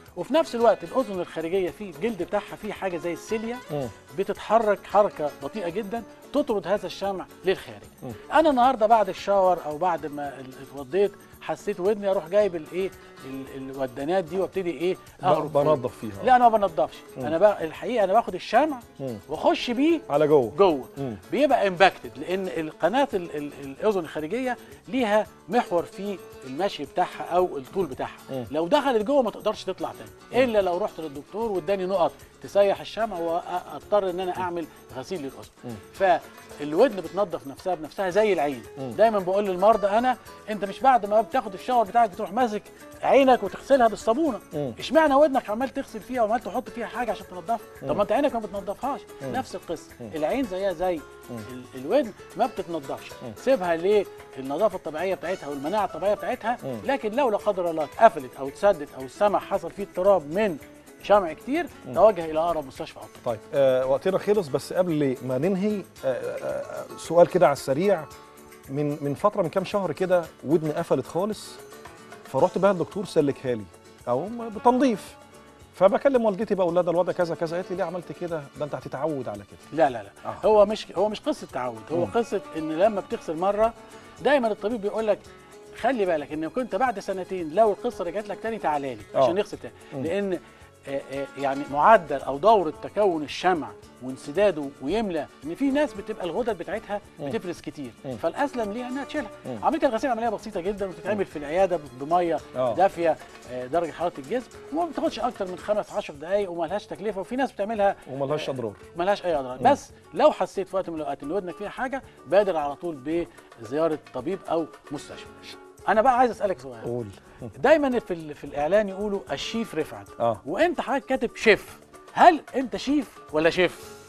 Speaker 2: وفي نفس الوقت الاذن الخارجيه في الجلد بتاعها فيه حاجه زي السيليا
Speaker 1: مم.
Speaker 2: بتتحرك حركه بطيئه جدا تطرد هذا الشمع للخارج انا النهارده بعد الشاور او بعد ما ال- اتوضيت حسيت ودني اروح جايب الايه ال- الودانات دي وابتدي ايه اغرب فيها.
Speaker 1: بنظف فيها
Speaker 2: لا انا ما بنضفش انا بقى الحقيقه انا باخد الشمع
Speaker 1: مم.
Speaker 2: واخش بيه
Speaker 1: على جوه
Speaker 2: جوه
Speaker 1: مم.
Speaker 2: بيبقى امباكتد لان القناه ال- ال- الاذن الخارجيه ليها محور في المشي بتاعها او الطول بتاعها
Speaker 1: مم.
Speaker 2: لو دخلت جوه ما تقدرش تطلع تاني الا لو رحت للدكتور واداني نقط تسيح الشمع واضطر ان انا اعمل غسيل للاذن فالودن بتنظف نفسها بنفسها زي العين دايما بقول للمرضى انا انت مش بعد ما بتاخد الشاور بتاعك بتروح ماسك عينك وتغسلها بالصابونه
Speaker 1: مم.
Speaker 2: اشمعنى ودنك عمال تغسل فيها وعمال تحط فيها حاجه عشان تنضفها طب ما انت عينك ما بتنضفهاش نفس القصه العين زيها زي ال- الودن ما بتتنضفش سيبها للنظافه الطبيعيه بتاعتها والمناعه الطبيعيه بتاعتها لكن لو لا قدر الله اتقفلت او اتسدت او السمع حصل فيه اضطراب من شمع كتير توجه الى اقرب مستشفى او طب
Speaker 1: طيب آه وقتنا خلص بس قبل ما ننهي آه آه آه، سؤال كده على السريع من من فتره من كام شهر كده ودني قفلت خالص فرحت بقى الدكتور سلكها لي او بتنظيف فبكلم والدتي بقول لها ده الوضع كذا كذا قالت لي ليه عملت كده ده انت هتتعود على كده
Speaker 2: لا لا لا
Speaker 1: آه.
Speaker 2: هو مش هو مش قصه تعود هو
Speaker 1: مم.
Speaker 2: قصه ان لما بتغسل مره دايما الطبيب بيقول لك خلي بالك ان كنت بعد سنتين لو القصه رجعت لك تاني تعالى لي
Speaker 1: آه.
Speaker 2: عشان نغسل تاني لان آه، آه، يعني معدل او دوره تكون الشمع وانسداده ويملى ان في ناس بتبقى الغدد بتاعتها بتفرز كتير
Speaker 1: مم.
Speaker 2: فالاسلم ليها انها تشيلها
Speaker 1: مم.
Speaker 2: عمليه الغسيل عمليه بسيطه جدا وتتعمل في العياده بميه
Speaker 1: آه.
Speaker 2: دافيه آه، درجه حراره الجسم وما بتاخدش اكتر من خمس 10 دقائق وما لهاش تكلفه وفي ناس بتعملها
Speaker 1: وملهاش اضرار
Speaker 2: ملهاش اي اضرار بس لو حسيت في وقت من الاوقات ان ودنك فيها حاجه بادر على طول بزياره طبيب او مستشفى انا بقى عايز اسالك سؤال
Speaker 1: قول
Speaker 2: دايما في ال- في الاعلان يقولوا الشيف رفعت
Speaker 1: اه
Speaker 2: وانت حضرتك كاتب شيف هل انت شيف ولا شيف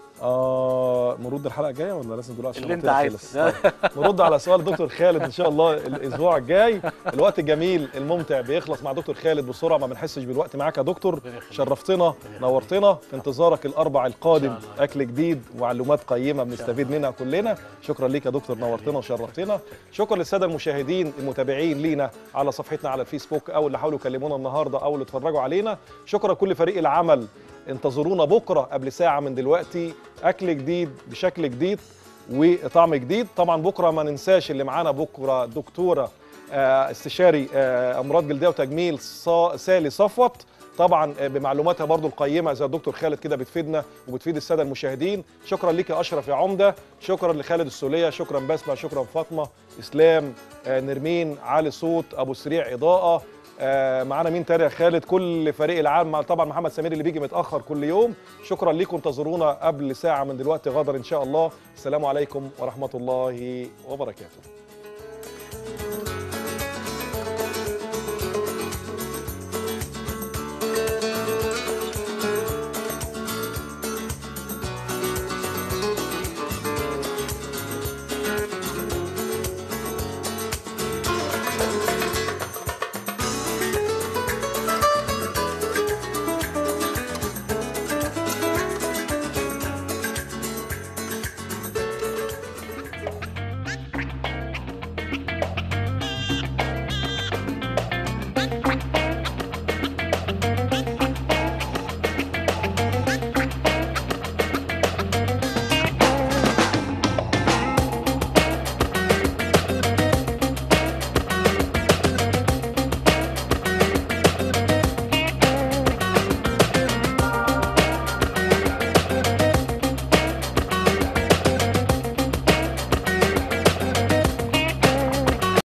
Speaker 1: اه نرد الحلقه الجايه ولا لازم دلوقتي عشان
Speaker 2: اللي انت
Speaker 1: وقتنا
Speaker 2: عايزه.
Speaker 1: خلص؟ طيب. نرد على سؤال دكتور خالد ان شاء الله الاسبوع الجاي الوقت الجميل الممتع بيخلص مع دكتور خالد بسرعه ما بنحسش بالوقت معاك يا دكتور
Speaker 2: ربنا يخليك.
Speaker 1: شرفتنا نورتنا في انتظارك الاربع القادم
Speaker 2: إن شاء الله.
Speaker 1: اكل جديد ومعلومات قيمه بنستفيد منها كلنا شكرا ليك يا دكتور نورتنا وشرفتنا شكرا للساده المشاهدين المتابعين لينا على صفحتنا على الفيسبوك او اللي حاولوا يكلمونا النهارده او اللي اتفرجوا علينا شكرا لكل فريق العمل انتظرونا بكره قبل ساعه من دلوقتي اكل جديد بشكل جديد وطعم جديد طبعا بكره ما ننساش اللي معانا بكره دكتوره آه، استشاري آه، امراض جلديه وتجميل صا- سالي صفوت طبعا آه، بمعلوماتها برضو القيمه زي الدكتور خالد كده بتفيدنا وبتفيد الساده المشاهدين شكرا ليك يا اشرف يا عمده شكرا لخالد السوليه شكرا بسمه شكرا فاطمه اسلام آه، نرمين علي صوت ابو سريع اضاءه آه، معانا مين تاني يا خالد كل فريق العام مع طبعا محمد سمير اللي بيجي متاخر كل يوم شكرا ليكم انتظرونا قبل ساعه من دلوقتي غدر ان شاء الله السلام عليكم ورحمه الله وبركاته